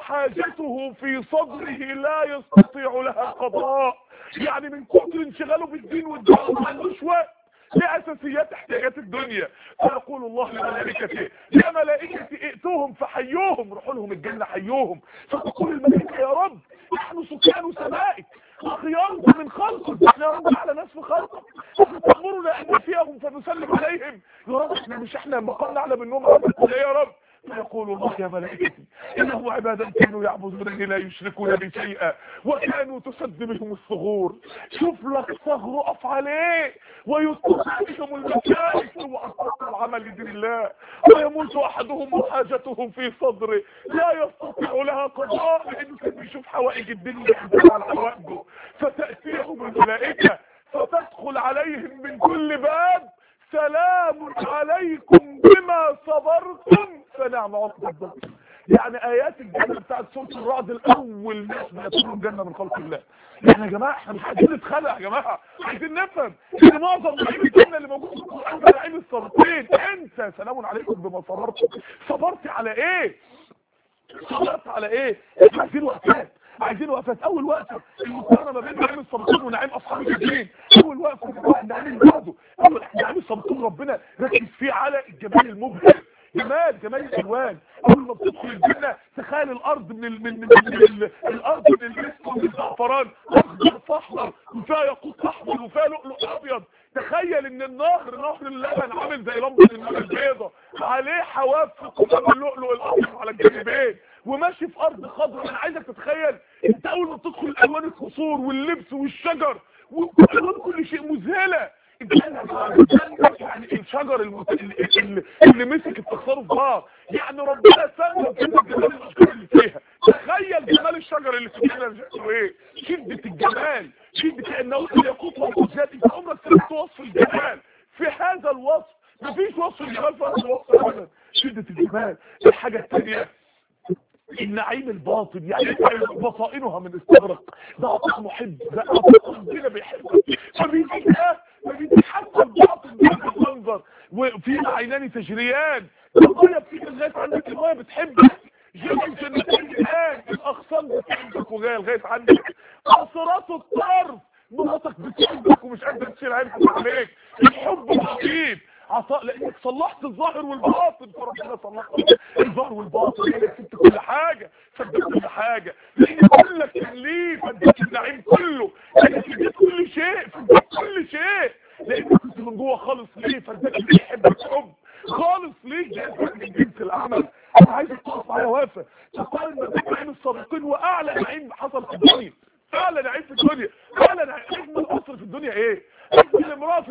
وحاجته في صدره لا يستطيع لها قضاء يعني من كتر انشغاله بالدين والدعوة ما عندوش وقت لأساسيات احتياجات الدنيا فيقول الله لملائكته يا ملائكتي ائتوهم فحيوهم روحوا لهم الجنة حيوهم فتقول الملائكة يا رب نحن سكان سمائك وخيارنا من خلقك احنا يا رب اعلى ناس في خلقك تأمرنا ان فيهم فنسلم عليهم يا رب احنا مش احنا مقامنا اعلى منهم عبدك يا رب فيقول الله يا ملائكتي انه عبادا كانوا يعبدونني لا يشركون بي شيئا وكانوا تسد بهم الثغور شوف لك ثغر اقف عليه ويتقى بهم المكائف واصدق العمل لدين الله ويموت احدهم وحاجته في صدره لا يستطيع لها قضاء لانه كان بيشوف حوائج الدنيا على حوائجه فتاتيهم الملائكه فتدخل عليهم من كل باب سلام عليكم بما صبرتم فنعم عقب الدار يعني ايات الجنه بتاعت سوره الرعد الاول ناس بيدخلوا الجنه من خلق الله يعني يا جماعه احنا مش عايزين نتخلع يا جماعه عايزين نفهم ان معظم نعيم الجنه اللي موجود في القران ده نعيم الصبرين انت سلام عليكم بما صبرتم صبرت على ايه صبرت على ايه احنا عايزين وقفات عايزين وقفات اول وقفه المقارنه ما بين نعيم الصابرين ونعيم اصحاب الجحيم اول وقفه نعيم اللي بعده اول نعيم الصابرين ربنا ركز فيه على الجمال المبهر جمال جمال الالوان اول ما بتدخل الجنه تخيل الارض من ال من, من, من ال الارض من المسك ومن الزعفران اخضر فاحمر وفيها ياقوت احمر وفيها لؤلؤ ابيض تخيل ان النهر نهر اللبن عامل زي لمبه النار البيضاء عليه حواف قمام اللؤلؤ الاحمر على الجانبين وماشي في ارض خضراء انا عايزك تتخيل انت اول ما تدخل الوان القصور واللبس والشجر والوان كل شيء مذهله يعني الشجر المت... اللي, اللي مسك التخسره في بعض يعني ربنا سمى كده جمال الاشجار اللي فيها تخيل جمال الشجر اللي في الجنه شكله ايه شده الجمال شده انه يقوط والقدسات انت عمرك سمعت وصف الجمال في هذا الوصف مفيش وصف الجمال في هذا الوصف ابدا شده الجمال الحاجه الثانيه النعيم الباطن يعني بصائنها من استغرق ده عطاء محب ده عطاء ربنا بيحبك فبيديها فبيتحسن الباطن بهذا المنظر وفي عينان تجريان الميه بتيجي لغايه عندك الميه بتحبك جبل جنتين الان الاغصان بتحبك وجايه لغايه عندك قاصرات الطرف مراتك بتحبك ومش قادره تشيل عينك عليك الحب العجيب عطاء لانك صلحت الظاهر والباطن فربنا صلحت الظاهر والباطن لانك سبت كل حاجه سبت كل حاجه لان كلك تكليف اديت النعيم كله لانك اديت كل شيء فديت كل شيء لانك كنت من جوه خالص ليه فاديت بيحبك حب خالص ليه جايبك من جنس العمل انا عايزك تقف معايا واقفه تقارن ما بين نعيم السابقين واعلى نعيم حصل في الدنيا اعلى نعيم في الدنيا اعلى نعيم اجمل قصر في الدنيا ايه اجمل امراه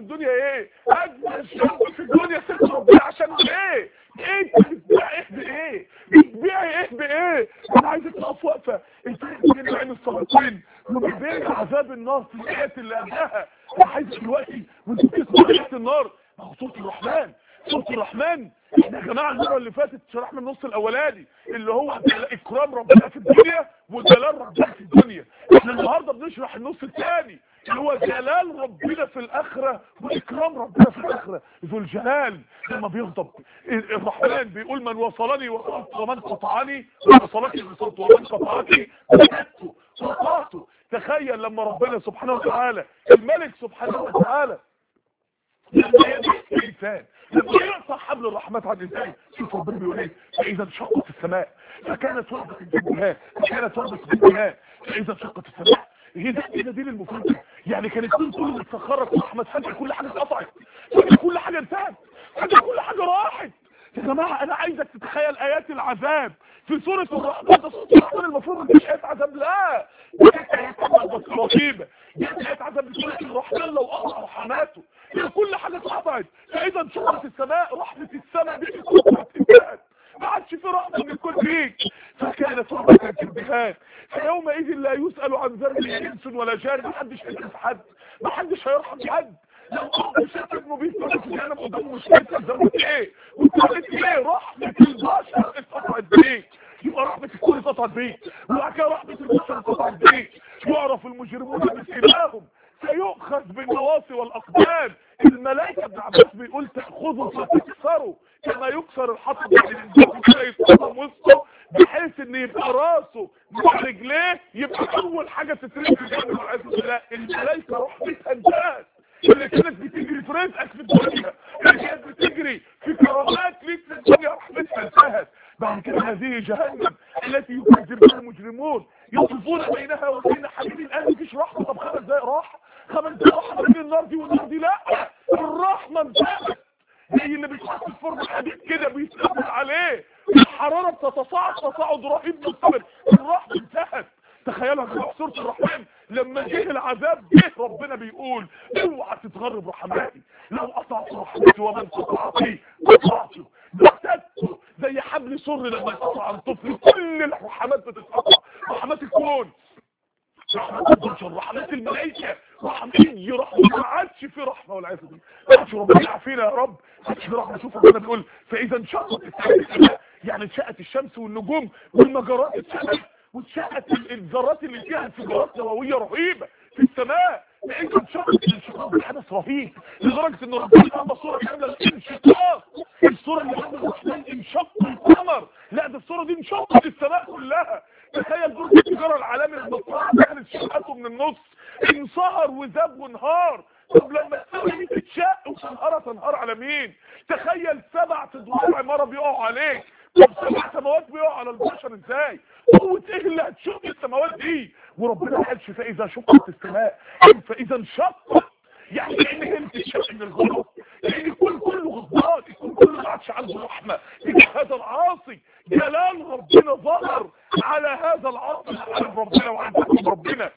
الناس واقفه الفرق بين عين السلاطين وما بين عذاب النار في الايات اللي قبلها انا عايز دلوقتي وانت بتسمع ايات النار ما هو صوت الرحمن صوت الرحمن احنا يا جماعه المره اللي فاتت شرحنا النص الاولاني اللي هو اكرام ربنا في الدنيا وجلال ربنا في الدنيا احنا النهارده بنشرح النص الثاني اللي هو جلال ربنا في الاخره واكرام ربنا في الاخره ذو الجلال لما بيغضب الرحمن بيقول من وصلني وصلت ومن قطعني وصلتني وصلت ومن قطعتني وجدته قطعته تخيل لما ربنا سبحانه وتعالى الملك سبحانه وتعالى لما يدعي الانسان لما يقطع حبل الرحمة عن الانسان شوف ربنا بيقول ايه فاذا انشقت السماء فكانت وردة الجنبها فكانت وردة الجنبها فاذا انشقت السماء هي ده ايه ده دي المفروض يعني كانت كل كل متسخرة رحمة فجأة كل حاجة اتقطعت فجأة كل حاجة انتهت فجأة كل حاجة راحت يا جماعة انا عايزك تتخيل ايات العذاب في سورة الرحمن ده سورة الرحمن المفروض مفيش ايات عذاب لا دي ايات عذاب بس رهيبة دي ايات عذاب سورة الرحمن لو قطع رحماته كل حاجة اتقطعت فاذا انشقت السماء رحمة السماء دي اتقطعت انتهت ما عادش في رحمة من كل فيك فكانت رحمة الجبهات فيومئذ لا يسأل عن ذنب انس ولا جان ما حدش هيشوف حد ما حدش هيرحم حد لو قضى شاف ابنه بيتفرج في جهنم قدامه مش هيسأل ذنبك ايه وانت قلت ايه رحمة البشر اتقطعت بيك يبقى رحمة الكل اتقطعت بيك وبعد كده رحمة البشر اتقطعت بيك يعرف المجرمون بسيماهم سيؤخذ بالنواصي والاقدام الملائكه ابن عباس بيقول تاخذه فتكسره كما يكسر الحطب يعني الانسان كده يتقطم وسطه بحيث ان يبقى راسه مع رجليه يبقى اول حاجه تترمي في جهنم والعياذ بالله الملائكه رحمتها انتهت اللي كانت بتجري في رزقك في الدنيا اللي كانت بتجري في كرامات ليك في الدنيا رحمتها انتهت بعد كده هذه جهنم التي يكذب بها المجرمون يطوفون بينها وبين حبيب قال مفيش رحمه طب خمس دقايق راحه خمس دقايق راحه بين النار دي والنار دي لا الرحمه انتهت زي اللي بيتحط في فرن حديد كده بيتقبل عليه الحراره بتتصاعد تصاعد رهيب مستمر الرحمه انتهت تخيلوا في سوره الرحمن لما جه العذاب جه ربنا بيقول اوعى تتغرب رحماتي لو قطعت رحمتي ومن قطعتي قطعته بتته زي حبل سر لما يقطع عن طفل كل الرحمات بتتقطع رحمات الكون رحمات البشر رحمات الملائكه رحمتي رحمه ما عادش في رحمه والعياذ بالله ما عادش ربنا يعافينا يا رب ما عادش في رحمه شوف ربنا بيقول فاذا انشقت السماء يعني انشقت الشمس والنجوم والمجرات اتشقت واتشقت الذرات اللي فيها انفجارات نوويه رهيبه في السماء لان انشقت الانشقاق ده حدث رهيب لدرجه ان ربنا عمل صوره كامله الانشقاق الصوره اللي عند الرحمن انشق القمر لا ده الصوره دي انشقت السماء كلها تخيل برج التجاره العالمي لما طلع كانت شقته من النص انصهر وذاب وانهار طب لما السماء دي تتشق وتنهار تنهار على مين تخيل سبع ادوار عماره بيقعوا عليك طب سبع سماوات بيقعوا على البشر ازاي قوة ايه اللي هتشق السماوات دي وربنا قالش فاذا شقت السماء فاذا انشقت يعني كان هي بتتشق من الغضب لان الكل كله غضبان الكل كله ما عادش عنده رحمه هذا العاصي جلال ربنا ظهر على هذا العاصي على ربنا وعند ربنا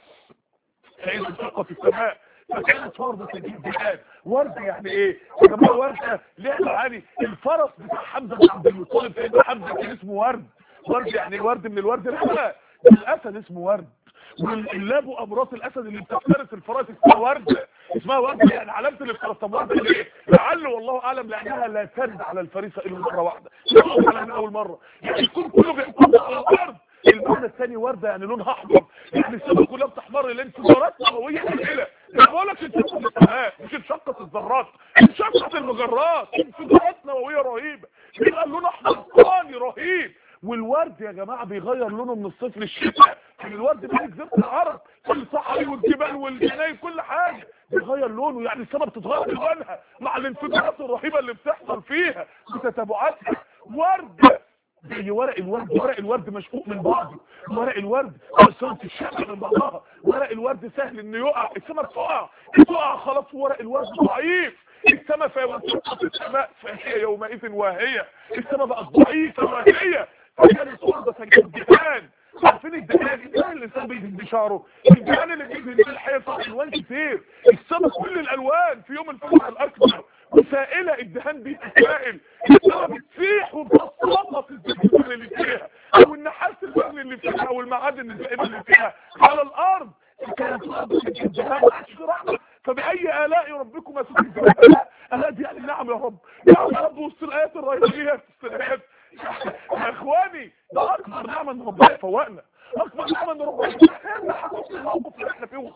فاذا انشقت السماء فكانت وردة الجهاد وردة يعني ايه يا جماعه وردة ليه معاني الفرس بتاع حمزة بن عبد المطلب سيدنا حمزة كان اسمه ورد ورد يعني الورد من الورد لا الاسد اسمه ورد واللاب وامراض الاسد اللي بتفترس الفرس اسمها وردة اسمها وردة يعني علامة الافتراس طب وردة ليه لعل والله اعلم لانها لا ترد على الفريسة الا مرة واحدة لا من اول مرة يعني الكون كله بينطبق على الارض المعنى الثاني وردة يعني لونها احمر يعني السماء كلها بتحمر الانفجارات نووية قليلة انا بقول لك انشقت السماء مش انشقت الذرات انشقت المجرات انفجارات نووية رهيبة بيبقى لون احمر ثاني رهيب والورد يا جماعة بيغير لونه من الصيف للشتاء يعني الورد بيجي جزيرة العرب الصحراء والجبال والجناين كل حاجة بيغير لونه يعني السماء بتتغير لونها مع الانفجارات الرهيبة اللي بتحصل فيها بتتابعاتها ورد زي ورق الورد ورق الورد مشقوق من بعضه ورق الورد صوت الشقه من بعضها ورق الورد سهل انه يقع السماء بتقع تقع خلاص ورق الورد ضعيف السماء فانشقت السماء فهي يومئذ واهيه السماء بقت ضعيفه واهيه فكانت وردة كالدهان عارفين الدهان الدهان اللي الانسان بيدهن بشعره الدهان اللي بيدهن بالحيطه الوان كتير السماء كل الالوان في يوم الفتح الاكبر وسائله الدهان بيتسائل السماء بتسيح وبتسقط الزيتون اللي فيها او النحاس البغل اللي فيها او والمعادن الدائمه اللي فيها على الارض كانت الارض الذهاب رحمه فباي الاء ربكما تكذبان الاء دي يعني نعم يا رب نعم يا رب وسط الايات الرهيبيه في السنوات يا اخواني ده اكبر نعمه ان ربنا يفوقنا اكبر نعمه ان ربنا يفهمنا حقوق الموقف اللي احنا فيه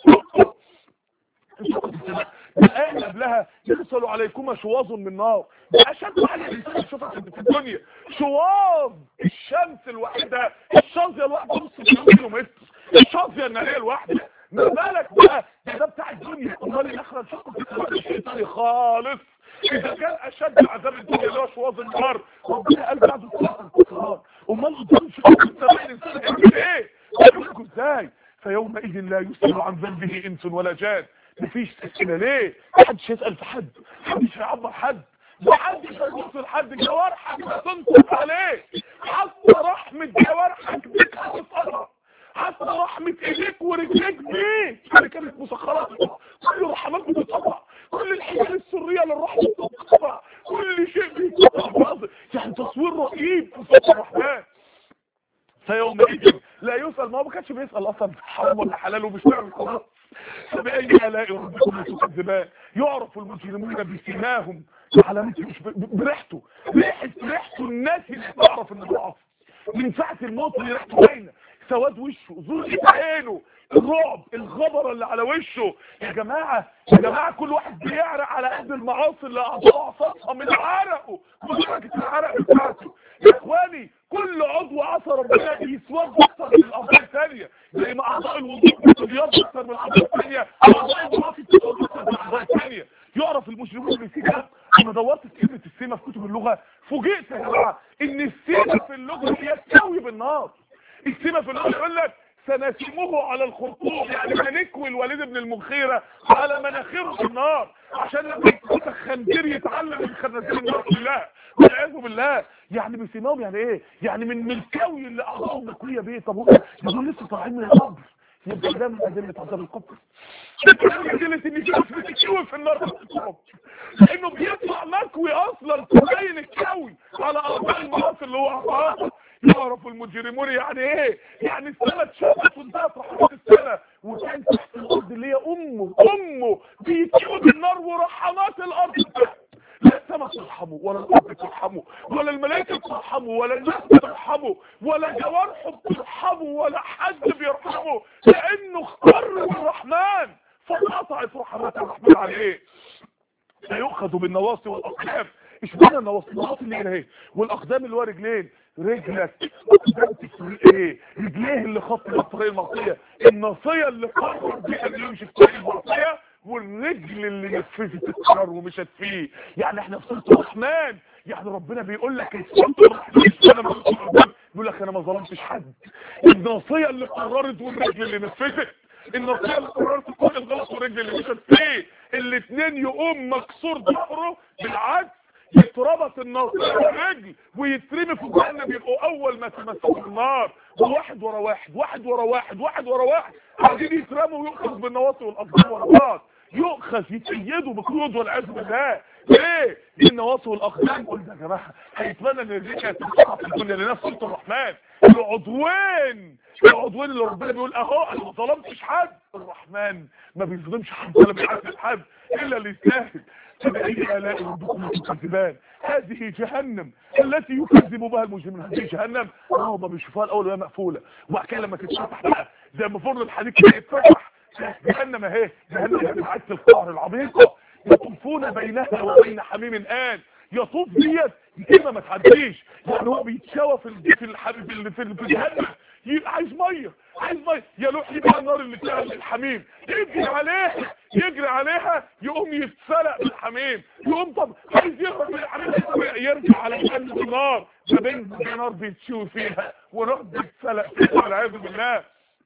الآية اللي قبلها يرسل عليكما شواظ من نار ده أشد حاجة الإنسان يشوفها في الدنيا شواظ الشمس الواحدة الشاذية الواحدة نص كيلو متر الشاذية النارية الواحدة ما بالك بقى ده ده بتاع الدنيا امال الاخره نشوفه في السماء شيء تاني خالص اذا كان اشد عذاب الدنيا اللي هو شواظ النار ربنا قال بعد الصلاه الكفار امال قدام شوفوا في السماء الانسان هيعمل ايه؟ هيقول ازاي؟ فيومئذ لا يسأل عن ذنبه انس ولا جان مفيش تسكينة ليه محدش يسأل في حد محدش هيعبر حد محدش هيبص لحد جوارحك هتنطق عليه حتى رحمة جوارحك بيك هتتقطع حتى رحمة ايديك ورجليك بيك اللي كانت مسخرة كل الرحمات بتتقطع كل الحيل السرية للرحمة بتتقطع كل شيء بيتقطع يعني تصوير رهيب في صوت الرحمن فيومئذ لا يسأل ما هو ما كانش بيسأل اصلا حرام ولا حلال ومش بيعمل خلاص فبأي آلاء ربكم تكذبان يعرف المجرمون بسماهم علامته مش بريحته ريحه ريحته الناس اللي تعرف انه ضعف من ساعه الموت اللي ريحته باينه سواد وشه زرقة عينه الرعب الغبرة اللي على وشه يا جماعة يا جماعة كل واحد بيعرق على قد المعاصي اللي اعضاء عصتها من عرقه ودرجة العرق بتاعته يا اخواني كل عضو عصى ربنا بيسود اكتر من الاعضاء الثانية زي ما اعضاء الوضوء بتبيض اكتر من الاعضاء الثانية اعضاء المعاصي بتبيض اكتر من الاعضاء الثانية يعرف المسلمون بالسيكا انا دورت في كلمة السيمة في كتب اللغة فوجئت يا جماعة ان السيمة في اللغة هي تساوي بالنار السيمة في اللغة يقول لك سنسمه على الخرطوم يعني هنكوي الوليد بن المغيرة على مناخيره في النار عشان لما يكون الخنزير يتعلم من خنازير النار كلها والعياذ بالله يعني بسماهم يعني ايه يعني من من الكوي اللي اعضائهم مكويه بيه طب هو دول لسه طالعين من القبر يبقى ده من ادله عذاب القبر ادله ان في ناس بتتكوي في النار لانه بيطلع مكوي اصلا تبين الكوي على اعضاء المعاصي اللي هو اعضاءها يعرف المجرمون يعني ايه يعني السنة اتشافت وانتهت رحمة السنة وكان تحت الارض اللي هي امه امه بيتيقوا بالنار ورحمات الارض تحت لا السماء ترحمه ولا الارض ترحمه ولا الملائكة ترحمه ولا الناس ترحمه ولا جوارحه بترحمه ولا حد بيرحمه لانه اختار الرحمن فقطعت رحمات الرحمن عليه سيؤخذ بالنواصي والاقدام مش معنى النواصي النواصي اللي هنا اهي والاقدام اللي هو رجلين رجلك اقدام تسويق ايه رجليه اللي خط الطريق المعصيه الناصيه اللي قرر بيها اللي يمشي في طريق المعصيه والرجل اللي نفذت القرار ومشت فيه يعني احنا في سوره الرحمن يعني ربنا بيقول لك سوره الرحمن انا بيقول لك انا ما ظلمتش حد الناصيه اللي قررت والرجل اللي نفذت النصيحة اللي قررت كل الغلط والرجل اللي مشت فيه الاثنين يقوم مكسور ظهره بالعكس يتربط الناصية والرجل ويترمي في جهنم يبقوا اول ما تمسكوا النار وواحد ورا واحد واحد ورا واحد واحد ورا واحد عايزين يترموا ويؤخذ بالنواصي والاقدام ورا بعض يؤخذ يتأيدوا بقيود والعياذ بالله ليه؟ دي النواصي والاقدام قلنا يا جماعه هيتمنى ان الرجل تتقطع في الدنيا لنفس سوره الرحمن العضوين العضوين اللي ربنا بيقول اهو انا ما ظلمتش حد الرحمن ما بيظلمش حد ولا بيعذب حد الا اللي يستاهل فبأي آلاء ربكم تكذبان هذه جهنم التي يكذب بها المجرمون هذه جهنم اه ما بيشوفوها الاول وهي مقفوله وبعد كده لما تتفتح بقى زي ما فرن الحديد كده يتفتح جهنم اهي جهنم يعني عكس القهر العميقه يطوفون بينها وبين حميم آن يطوف ديت كلمه ما تعديش يعني هو بيتشوى في في الحبيب اللي في الجهنم عايز ميه عايز ميه يروح يبقى النار اللي فيها الحميم يجري عليها يجري عليها يقوم يتسلق بالحميم يقوم طب عايز يهرب من الحميم يرجع على جنب النار ما بين نار بيتشوي فيها ونار بيتسلق فيها والعياذ بالله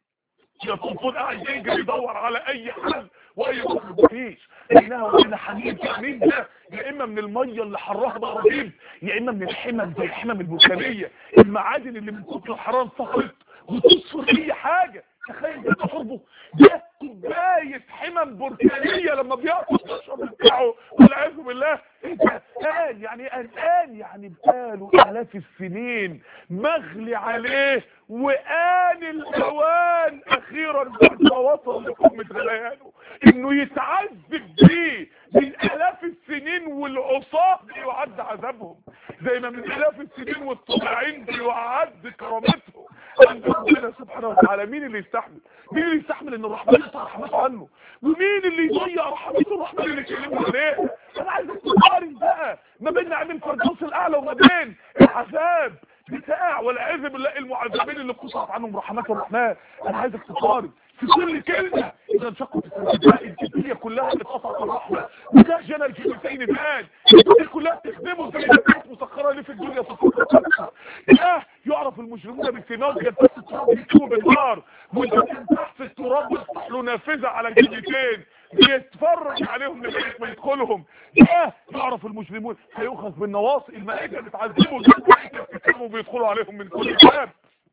يطوفون قاعد يجري يدور على اي حل واي مخرج مفيش بينها وبين حميم حميم ده يا اما من الميه اللي حرها بقى رهيب يا اما من الحمم زي الحمم البركانيه المعادن اللي من كتر الحراره انفخرت وتصفر اي حاجه تخيل ده تشربه ده كوبايه حمم بركانيه لما بيعطش الشرب بتاعه والعياذ بالله ايه ده آن يعني قلقان يعني بقاله آلاف السنين مغلي عليه وآن الأوان أخيرا بعد ما وصل لقمة غليانه إنه يتعذب بيه من آلاف السنين والعصاة بيعد عذابهم زي ما من آلاف السنين والطبيعين بيعد كرامتهم عند ربنا سبحانه وتعالى مين اللي يستحمل مين اللي يستحمل ان الرحمن يطلع رحمته عنه ومين اللي يضيع رحمته الرحمن اللي كلمه عليه انا عايزك تقارن بقى ما بين نعيم الفردوس الاعلى وما بين العذاب بتاع والعياذ بالله المعذبين اللي قصت عنهم رحمات الرحمن انا عايزك تقارن في كل كلمة اذا انشقت السماء الدنيا كلها اتقطعت الرحمة وده جنى الجنتين بان الدنيا كلها تخدمه زي ما كانت مسخرة ليه في الدنيا في الصفحة ده يعرف المجرمون بسماهم كان تحت التراب يكتبوا بالنار وانت تحت التراب يفتح له نافذة على الجنتين بيتفرج عليهم لغايه ما يدخلهم ده يعرف المجرمون هيؤخذ بالنواصي الملائكه بتعذبوا بيتكلموا بيدخلوا عليهم من كل باب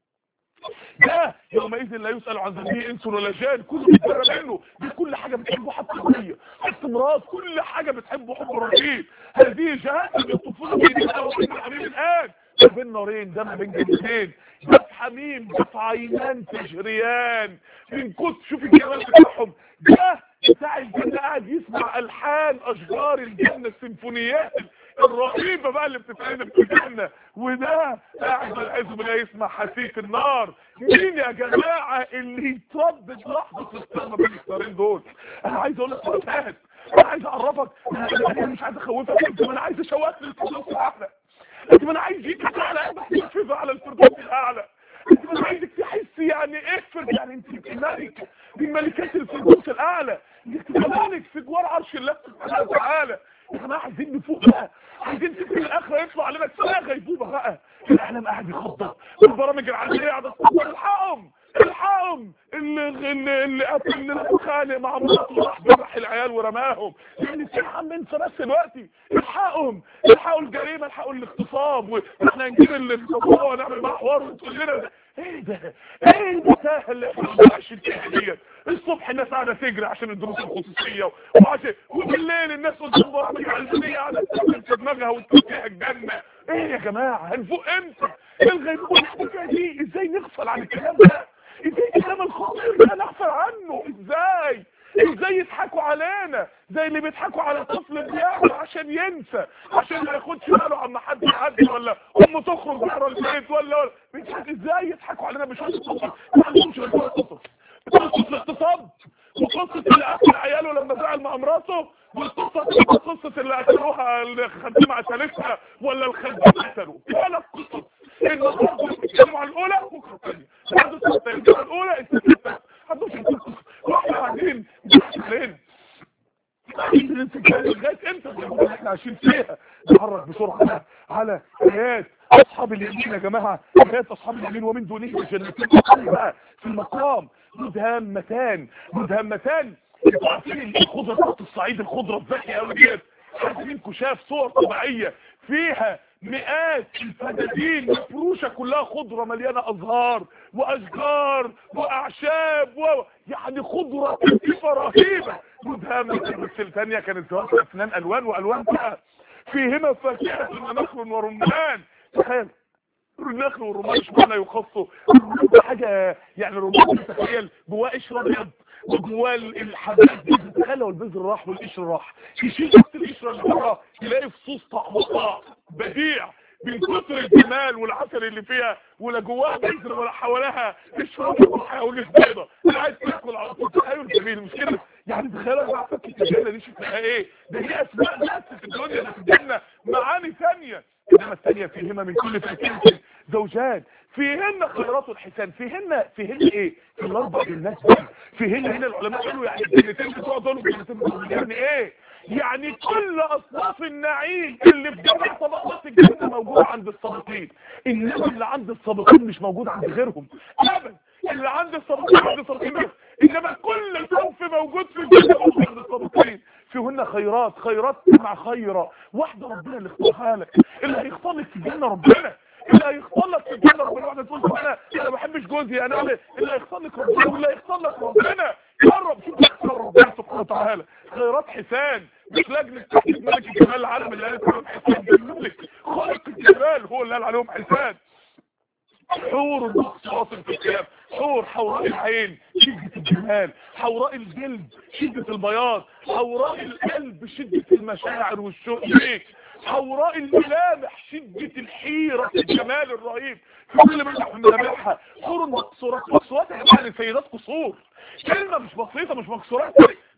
ده يومئذ لا يسأل عن ذنبه انس ولا جان كله بيتبرى منه دي كل حاجة بتحبه حتى قوية حتى مراد كل حاجة بتحبه حب رهيب هذه جهنم يطفون بيدينا وبين الحميم الآن ده بين نارين ده ما بين جنتين ده في حميم ده في عينان تجريان من كتر شوف الجمال بتاعهم ده بتاع الجنة قاعد يسمع ألحان أشجار الجنة السيمفونيات الرهيبة بقى اللي بتتعمل في الجنة وده قاعد والعياذ بالله يسمع حسيس النار مين يا جماعة اللي يتردد لحظة الصدمة بين الستارين دول انا عايز اقول لك مرتبط انا عايز اعرفك انا أنا مش عايز اخوفك انت انا عايز اشوقك للفردوس الاعلى انت انا عايز يجيك على تحفظ على الفردوس الاعلى انت انا عايزك تحس يعني ايه فرد يعني انت ملك من ملكات الفردوس الاعلى انك تبقى ملك في جوار عرش الله سبحانه وتعالى يا جماعه عايزين نفوق بقى عايزين سكر الاخره يطلع علينا كفايه غيبوبه بقى الاعلام قاعد يخضر والبرامج العالميه قاعده تصدر الحقهم الحقهم اللي اللي اللي قتل اللي اتخانق مع مراته راح ذبح العيال ورماهم يعني في عم انسى بس دلوقتي الحقهم الحقوا الجريمه الحقوا الاغتصاب واحنا نجيب الاغتصاب ونعمل معاه حوار وتقول لنا ايه ده ايه المتاهه اللي احنا عايشين فيها ديت الصبح الناس قاعده تجري عشان الدروس الخصوصيه وعشان وبالليل الناس قدام برامج علميه قاعده تستخدم في دماغها وتفتح الجنه ايه يا جماعه هنفوق امتى الغيبوبه اللي دي ازاي نغفل عن الكلام ده ازاي الكلام الخطير ده نغفل عنه ازاي ازاي يضحكوا علينا زي اللي بيضحكوا على طفل بيعمل عشان ينسى عشان ما ياخدش باله عما حد يعدي ولا امه تخرج بره البيت ولا ولا بيضحك ازاي يضحكوا علينا بشويه قصص ما عندهمش غير قصص قصه الاغتصاب وقصه اللي قتل عياله لما زعل مع مراته والقصه قصه اللي قتلوها الخدامه مع ثالثها ولا الخدام قتلوا ولا قصص النهارده بيتكلموا على الاولى بكره الثانيه بعد الثانيه الاولى الثالثه عندهم واحنا قاعدين فين لغايه امتى اللي احنا عايشين فيها نتحرك بسرعه على ايات اصحاب اليمين يا جماعه ايات اصحاب اليمين ومن دونهم الجنتين بقى في المقام مدهمتان مدهمتان انتوا عارفين الخضره بتاعت الصعيد الخضره الذكيه قوي ديت حد منكم شاف صور طبيعيه فيها مئات الفدادين مفروشه كلها خضره مليانه ازهار واشجار واعشاب و... يعني خضره كثيفه رهيبه مدهمه بس الثانيه كانت ذوات اسنان الوان والوان بقى فيهما فاكهه ونخل ورمان تخيل النخل والرمان اشمعنى يخصوا حاجه يعني الرمان تخيل جواه قشر ابيض وجواه الحبات دي تخيل لو البذر راح والقشر راح يشيل بس القشره اللي وراه يلاقي فصوص طعمها بديع من كتر الجمال والعسل اللي فيها ولا جواها بذر ولا حواليها قشره وحاول بيضه عايز تاكل على طول تخيل جميل مش كده يعني تخيل بقى فكره الجنه دي شكلها ايه ده دي اسماء بس في الدنيا ده في الجنه معاني ثانيه انما الثانيه فيهما من كل فاكهه زوجان فيهن خيرات الحسان فيهن فيهن ايه في الاربع جنات فيهن هنا العلماء قالوا يعني الجنتين بتوع دول والجنتين بتوع يعني ايه يعني كل اصناف النعيم اللي في جميع طبقات الجنه موجوده عند السابقين انما اللي عند السابقين مش موجود عند غيرهم ابدا اللي عند السابقين عند السابقين بس انما كل صنف موجود في الجنه موجود عند السابقين فيهن خيرات خيرات مع خيرة واحدة ربنا اللي اختارها لك اللي هيختار لك في الجنة ربنا اللي هيختار لك في الجنة ربنا واحدة تقول انا انا ما بحبش جوزي انا اللي هيختار لك ربنا واللي هيختار لك ربنا جرب شوف اختار ربنا سبحانه وتعالى خيرات حسان مش لجنه تحديد ملك الجمال العالم اللي قالت عليهم حسان الملك خالق الجمال هو اللي قال عليهم حسان حور المقصرات في القيام حور حوراء العين شدة الجمال حوراء الجلد شدة البياض حوراء القلب شدة المشاعر والشوق ليك حوراء الملامح شدة الحيرة الجمال الرهيب في كل ملامح من ملامحها حور المقصورات مقصورات يعني سيدات قصور كلمة مش بسيطة مش مقصورات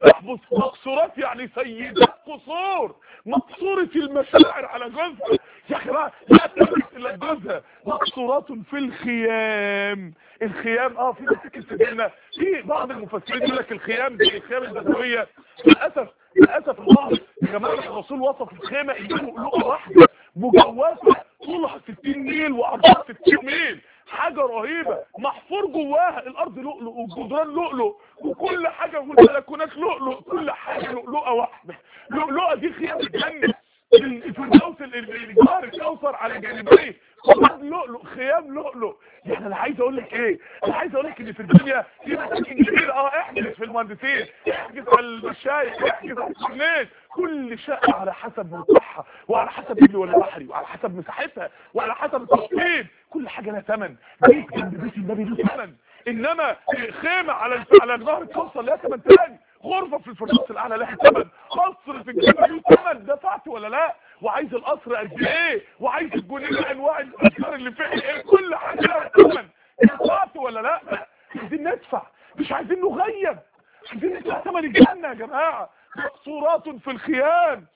مقصورات يعني سيدات قصور مقصورة المشاعر على جوزها يا اخي بقى لا تملك الا جوزها مقصورات في الخيام الخيام اه في مساكن سجلنا في بعض المفسرين يقول لك الخيام دي الخيام البدويه للاسف للاسف البعض يا جماعه الرسول وصف الخيمه انه لؤلؤه واحده مجوفه طولها 60 ميل وعرضها 60 ميل حاجة رهيبة محفور جواها الارض لؤلؤ والجدران لؤلؤ وكل حاجة والبلكونات لؤلؤ كل حاجة لؤلؤة واحدة لؤلؤة دي خيام الجنة الفردوس الجار الكوثر على جانبيه خيام لؤلؤ خيام لؤلؤ يعني انا عايز اقول لك ايه انا عايز اقول لك ان في الدنيا في مساكن كتير اه احجز في المهندسين احجز على المشايخ احجز على الناس كل شقه على حسب موقعها وعلى حسب نيل ولا بحري وعلى حسب مساحتها وعلى حسب التصميم كل حاجه لها ثمن بيت جنب بيت النبي له ثمن انما خيمه على على نهر الكوثر لها ثمن تاني غرفة في الفردوس الاعلى لها ثمن قصر في الجنة له ثمن دفعت ولا لا وعايز القصر قد ايه وعايز الجنين انواع الاشجار اللي فيه ايه كل حاجه لها ثمن دفعت ولا لا عايزين ندفع مش عايزين نغيب عايزين ندفع ثمن الجنه يا جماعه مقصورات في الخيام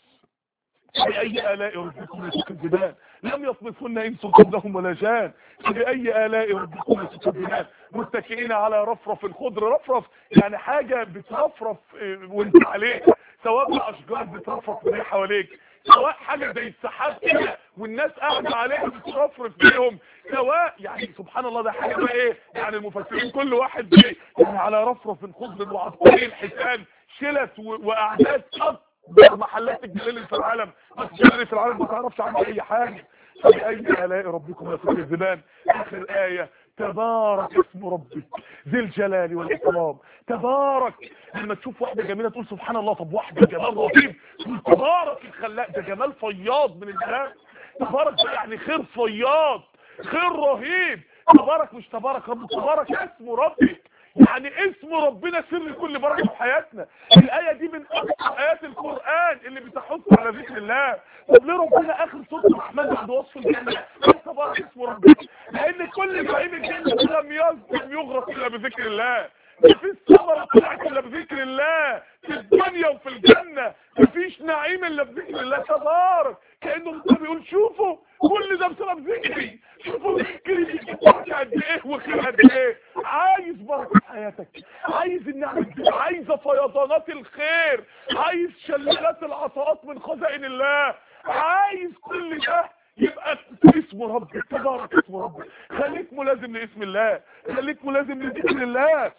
فبأي آلاء ربكم تكذبان لم يطمثهن إنس قبلهم ولا جان فبأي آلاء ربكم تكذبان متكئين على رفرف الخضر رفرف يعني حاجة بترفرف وانت عليها سواء بقى أشجار بترفرف من حواليك سواء حاجة زي السحاب كده والناس قاعدة عليها بترفرف بيهم سواء يعني سبحان الله ده حاجة بقى ايه يعني المفسرين كل واحد بيه يعني على رفرف خضر وعبقري حسان شلت وأعداد قط محلات الجلال اللي في العالم الجلال في العالم ما تعرفش عنها اي حاجة فبأي آلاء ربكم لا تكذبان آخر آية تبارك اسم ربك ذي الجلال والإكرام تبارك لما تشوف واحدة جميلة تقول سبحان الله طب واحدة جمال رهيب تبارك الخلاق ده جمال فياض من الجلال تبارك ده يعني خير فياض خير رهيب تبارك مش تبارك رب تبارك اسم ربك يعني اسم ربنا سر كل بركه في حياتنا الايه دي من اكثر ايات القران اللي بتحث على ذكر الله طب ليه ربنا اخر سوره الرحمن بعد وصف الجنه تبارك اسم ربك لان كل نعيم الجنه لم لم يغرق الا بذكر الله مفيش ثمره طلعت الا بذكر الله في الدنيا وفي الجنه مفيش نعيم الا بذكر الله تبارك كانه ربنا بيقول شوفوا كل ده بسبب ذكري شوفوا ذكري بركه قد ايه وخير قد ايه عايز بركه حياتك عايز النعمه عايز فيضانات الخير عايز شلالات العطاءات من خزائن الله عايز كل ده يبقى اسم ربك تبارك اسم ربك خليك ملازم لاسم الله خليك ملازم لذكر الله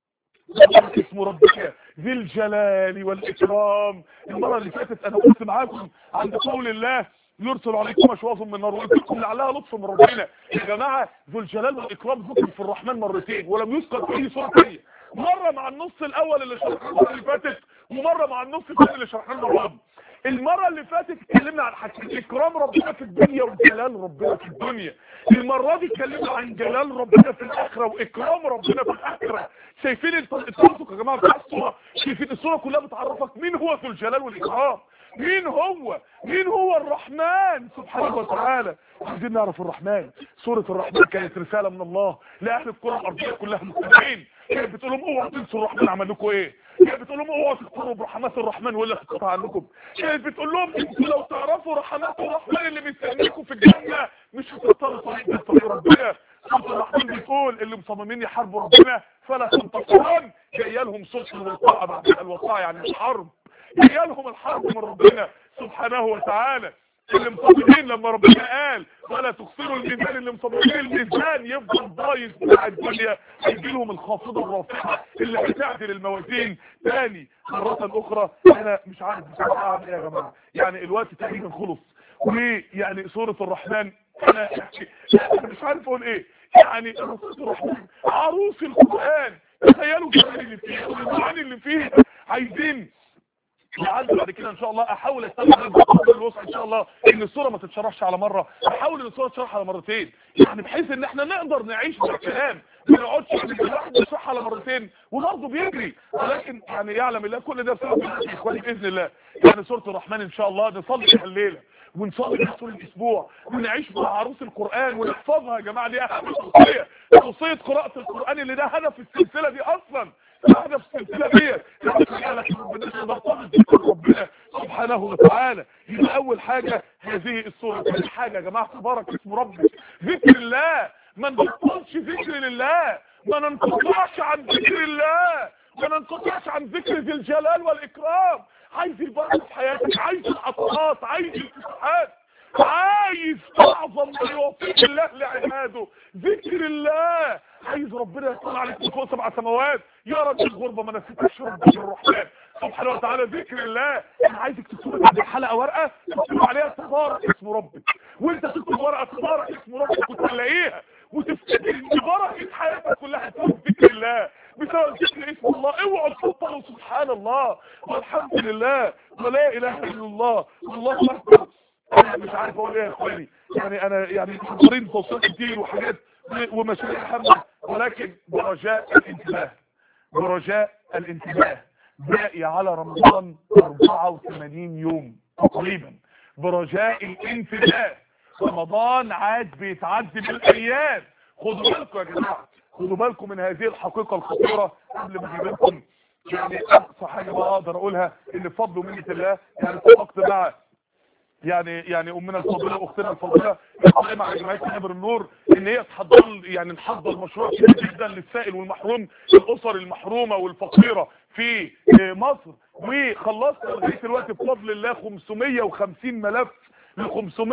تبارك اسم ربك ذي الجلال والإكرام المرة اللي فاتت أنا قلت معاكم عند قول الله يرسل عليكم أشواظ من نار ويذكركم لعلها لطف من ربنا يا جماعة ذو الجلال والإكرام ذكر في الرحمن مرتين ولم يذكر في أي سورة ثانيه مرة مع النص الأول اللي شرحناه المرة اللي فاتت ومرة مع النص الثاني اللي شرحناه النهارده المرة اللي فاتت اتكلمنا عن حاجتين اكرام ربنا في الدنيا وجلال ربنا في الدنيا المرة دي اتكلمنا عن جلال ربنا في الاخرة واكرام ربنا في الاخرة شايفين التناسق يا جماعة بتاع الصورة شايفين الصورة كلها بتعرفك مين هو ذو الجلال والاكرام مين هو مين هو الرحمن سبحانه وتعالى عايزين نعرف الرحمن سورة الرحمن كانت رسالة من الله لأهل الكرة الأرضية كلها مستمعين كانت بتقول لهم اوعوا تنسوا الرحمن عمل لكم ايه كانت بتقول لهم اوعوا تكفروا برحمات الرحمن ولا تقطع عنكم كانت بتقول لهم انتوا لو تعرفوا رحمات الرحمن اللي بيستنيكم في الجنة مش هتختاروا طريق من طريق ربنا سورة الرحمن بتقول اللي مصممين يحاربوا ربنا فلا تنتصرون جايه لهم صلح الوقاء بعد الوقاء يعني مش حرب جايه لهم الحرب من ربنا سبحانه وتعالى اللي مصممين لما ربنا قال ولا تخسروا الميزان اللي مصممين الميزان يفضل ضايز بتاع الدنيا هيجي لهم الخافضه الرافعه اللي هتعدل الموازين تاني مره اخرى انا مش عارف مش عارف اعمل ايه يا جماعه يعني الوقت تقريبا خلص ويعني سوره الرحمن انا انا مش عارف اقول ايه يعني سوره الرحمن عروس القران تخيلوا الجمال اللي فيه والمعاني اللي فيه عايزين لعل بعد كده ان شاء الله احاول استخدم القدر الوسط ان شاء الله ان الصوره ما تتشرحش على مره احاول ان الصوره تتشرح على مرتين يعني بحيث ان احنا نقدر نعيش بالكلام ما نقعدش الواحد يشرح على مرتين وبرضه بيجري ولكن يعني يعلم الله كل ده بسبب اخواني باذن الله يعني سوره الرحمن ان شاء الله نصلي فيها الليله ونصلي فيها طول الاسبوع ونعيش مع عروس القران ونحفظها يا جماعه دي اهم خصوصيه خصوصيه قراءه القران اللي ده هدف السلسله دي اصلا هدف السلسله دي ربنا سبحانه وتعالى يبقى اول حاجه هذه الصوره ثاني حاجه يا جماعه تبارك اسم ربك ذكر الله ما نبطلش ذكر لله ما ننقطعش عن ذكر الله ما ننقطعش عن ذكر ذي الجلال والاكرام عايز البركه في حياتك عايز العطاءات عايز الفتوحات عايز اعظم ما يوفيك الله لعباده ذكر الله عايز ربنا يكون عليك من فوق سبع سماوات يا رب الغربه ما نسيتش ربنا الرحمن سبحانه وتعالى ذكر الله انا عايزك تكتب بعد الحلقه ورقه تكتب عليها تبارك اسم ربك وانت تكتب ورقه تبارك اسم ربك وتلاقيها وتفتكر ان بركه حياتك كلها هتكون ذكر الله بسبب ذكر اسم الله اوعوا تبطلوا سبحان الله والحمد لله ولا اله الا الله والله اكبر انا مش عارف اقول ايه يا اخواني يعني انا يعني محضرين توصيات كتير وحاجات ومشاريع حمد ولكن برجاء الانتباه برجاء الانتباه باقي على رمضان 84 يوم تقريبا برجاء الانتباه رمضان عاد بيتعدي بالايام خدوا بالكم يا جماعه خدوا بالكم من هذه الحقيقه الخطيره قبل ما اجيب لكم يعني اقصى حاجه بقى اقدر اقولها ان بفضل ومنه الله يعني اتفقت مع يعني يعني امنا الفاضله اختنا الفاضله القائمه على جمعيه نبر النور ان هي تحضر يعني نحضر مشروع كبير جدا للسائل والمحروم الاسر المحرومه والفقيره في مصر وخلصنا لغايه دلوقتي بفضل الله 550 ملف ل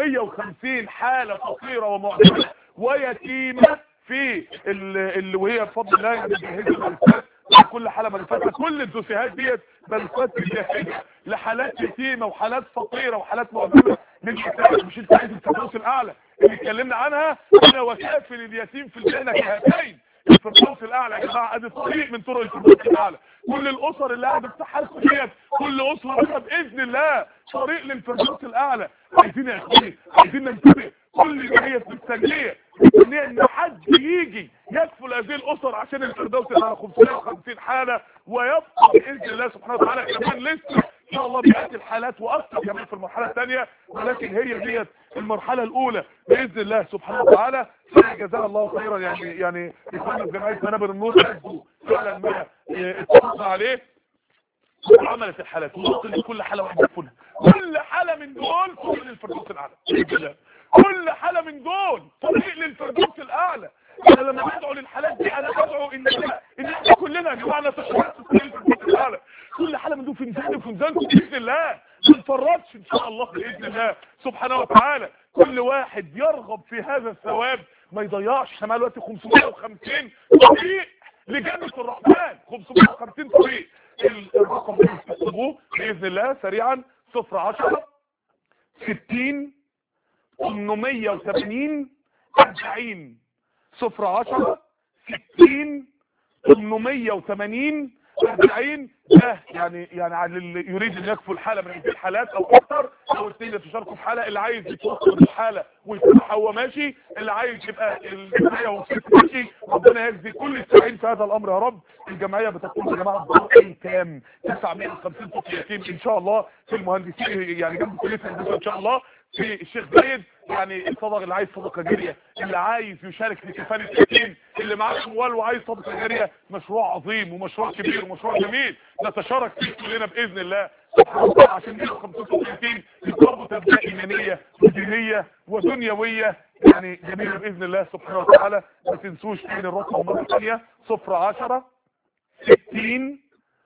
550 حاله فقيره ومعدمه ويتيمه في اللي وهي بفضل الله يعني بتجهز كل حاله ملفات كل الدوسيهات ديت ملفات جاهزه لحالات يتيمه وحالات فقيره وحالات مؤمنه للكتاب مش انت عايز الفردوس الاعلى اللي اتكلمنا عنها انا وكافل اليتيم في الجنه كهاتين الفردوس الاعلى يا جماعه ادي طريق من طرق الفردوس الاعلى كل الاسر اللي قاعده بتفتح لكم ديت كل اسره باذن الله طريق للفردوس الاعلى عايزين يا اخواني عايزين ننتبه كل اللي هي مستنيه مستنيه ان حد يجي يكفل هذه الاسر عشان الفردوس على 550 حاله ويبقى باذن الله سبحانه وتعالى كمان لسه ان شاء الله بياتي الحالات واكثر كمان في المرحله الثانيه ولكن هي ديت المرحله الاولى باذن الله سبحانه وتعالى جزاها الله خيرا يعني يعني اخواننا في جمعيه منابر النور فعلا ما اتفقنا عليه عملت الحالات ووصل كل حاله واحده يكونها كل حاله من دول طريق للفردوس الاعلى كل حاله من دول طريق للفردوس الاعلى انا لما بدعو للحالات دي انا بدعو ان ان احنا كلنا يا جماعه نتشرف في الفردوس الاعلى كل حاله من دول في ميزان وفي ميزانكم باذن الله ما نفرطش ان شاء الله باذن الله سبحانه وتعالى كل واحد يرغب في هذا الثواب ما يضيعش احنا معانا دلوقتي 550 طريق لجنة الرحمن 550 طريق الرقم اللي تكتبوه باذن الله سريعا 010 60 880 40 010 60 880 40 ده يعني يعني على اللي يريد ان يكفل حاله من هذه الحالات او اكتر او اثنين يتشاركوا في حاله اللي عايز يتوصل الحاله ويتابعها هو ماشي اللي عايز يبقى الجمعيه والست ماشي ربنا يجزي كل السعيد في هذا الامر يا رب الجمعيه بتقوم يا جماعه بضرب كام 950 طفل يتيم ان شاء الله في المهندسين يعني جنب كليه الهندسه ان شاء الله في الشيخ زايد يعني الصدق اللي عايز صدقه جاريه اللي عايز يشارك في كفاله اليتيم اللي معاه اموال وعايز صدقه جاريه مشروع عظيم ومشروع كبير ومشروع جميل نتشارك فيه كلنا باذن الله عشان نجيب 35 يضربوا تربيه ايمانيه ودينيه ودنيويه يعني جميله باذن الله سبحانه وتعالى ما تنسوش تاني الرقم مره ثانيه 010 60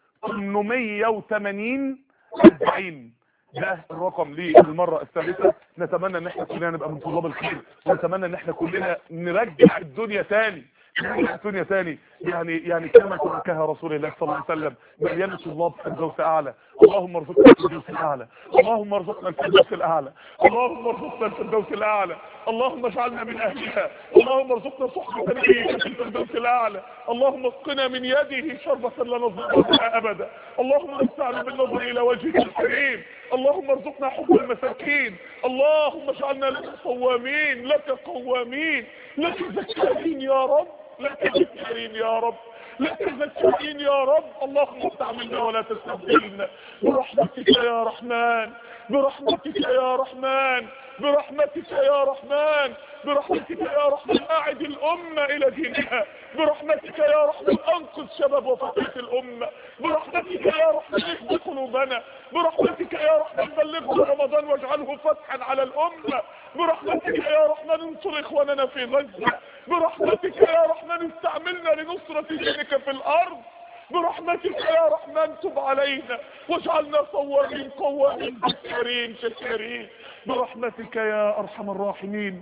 880 40 ده الرقم للمرة الثالثة نتمنى ان احنا كلنا نبقى من طلاب الخير ونتمنى ان احنا كلنا نرجع الدنيا تاني نرجع الدنيا تاني يعني يعني كما تركها رسول الله صلى الله عليه وسلم مليانة الله في الفردوس اعلى اللهم ارزقنا الفردوس الاعلى اللهم ارزقنا الفردوس الاعلى اللهم ارزقنا الفردوس الاعلى اللهم اجعلنا من اهلها اللهم ارزقنا صحبة نبيك في الفردوس الاعلى اللهم اسقنا من يده شربة لا نظمأ بها ابدا اللهم نستعن بالنظر الى وجهك الكريم اللهم ارزقنا حب المساكين اللهم اجعلنا لك صوامين لك قوامين لك ذكارين يا رب لك ذكارين يا رب لك ذكارين يا رب اللهم استعملنا ولا تستبدلنا برحمتك يا رحمن برحمتك يا رحمن برحمتك يا رحمن برحمتك يا رحمن اعد الامة الى دينها برحمتك يا رحمن انقذ شباب وفتاة الامة برحمتك يا رحمن اهد قلوبنا برحمتك يا رحمن بلغنا رمضان واجعله فتحا على الامة برحمتك يا رحمن انصر اخواننا في غزة برحمتك يا رحمن استعملنا لنصرة دينك في الارض برحمتك يا رحمن تب علينا واجعلنا صوامين قوامين شكرين شكرين برحمتك يا ارحم الراحمين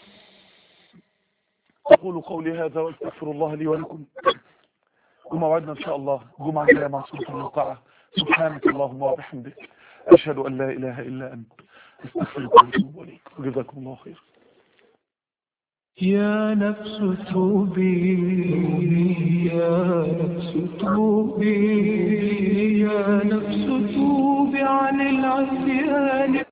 اقول قولي هذا واستغفر الله لي ولكم وموعدنا ان شاء الله جمعة الجاية مع سورة الواقعة سبحانك اللهم وبحمدك اشهد ان لا اله الا انت استغفرك واتوب اليك وجزاكم الله خير يا نفس توبي يا نفس توبي يا نفس توبي عن العصيان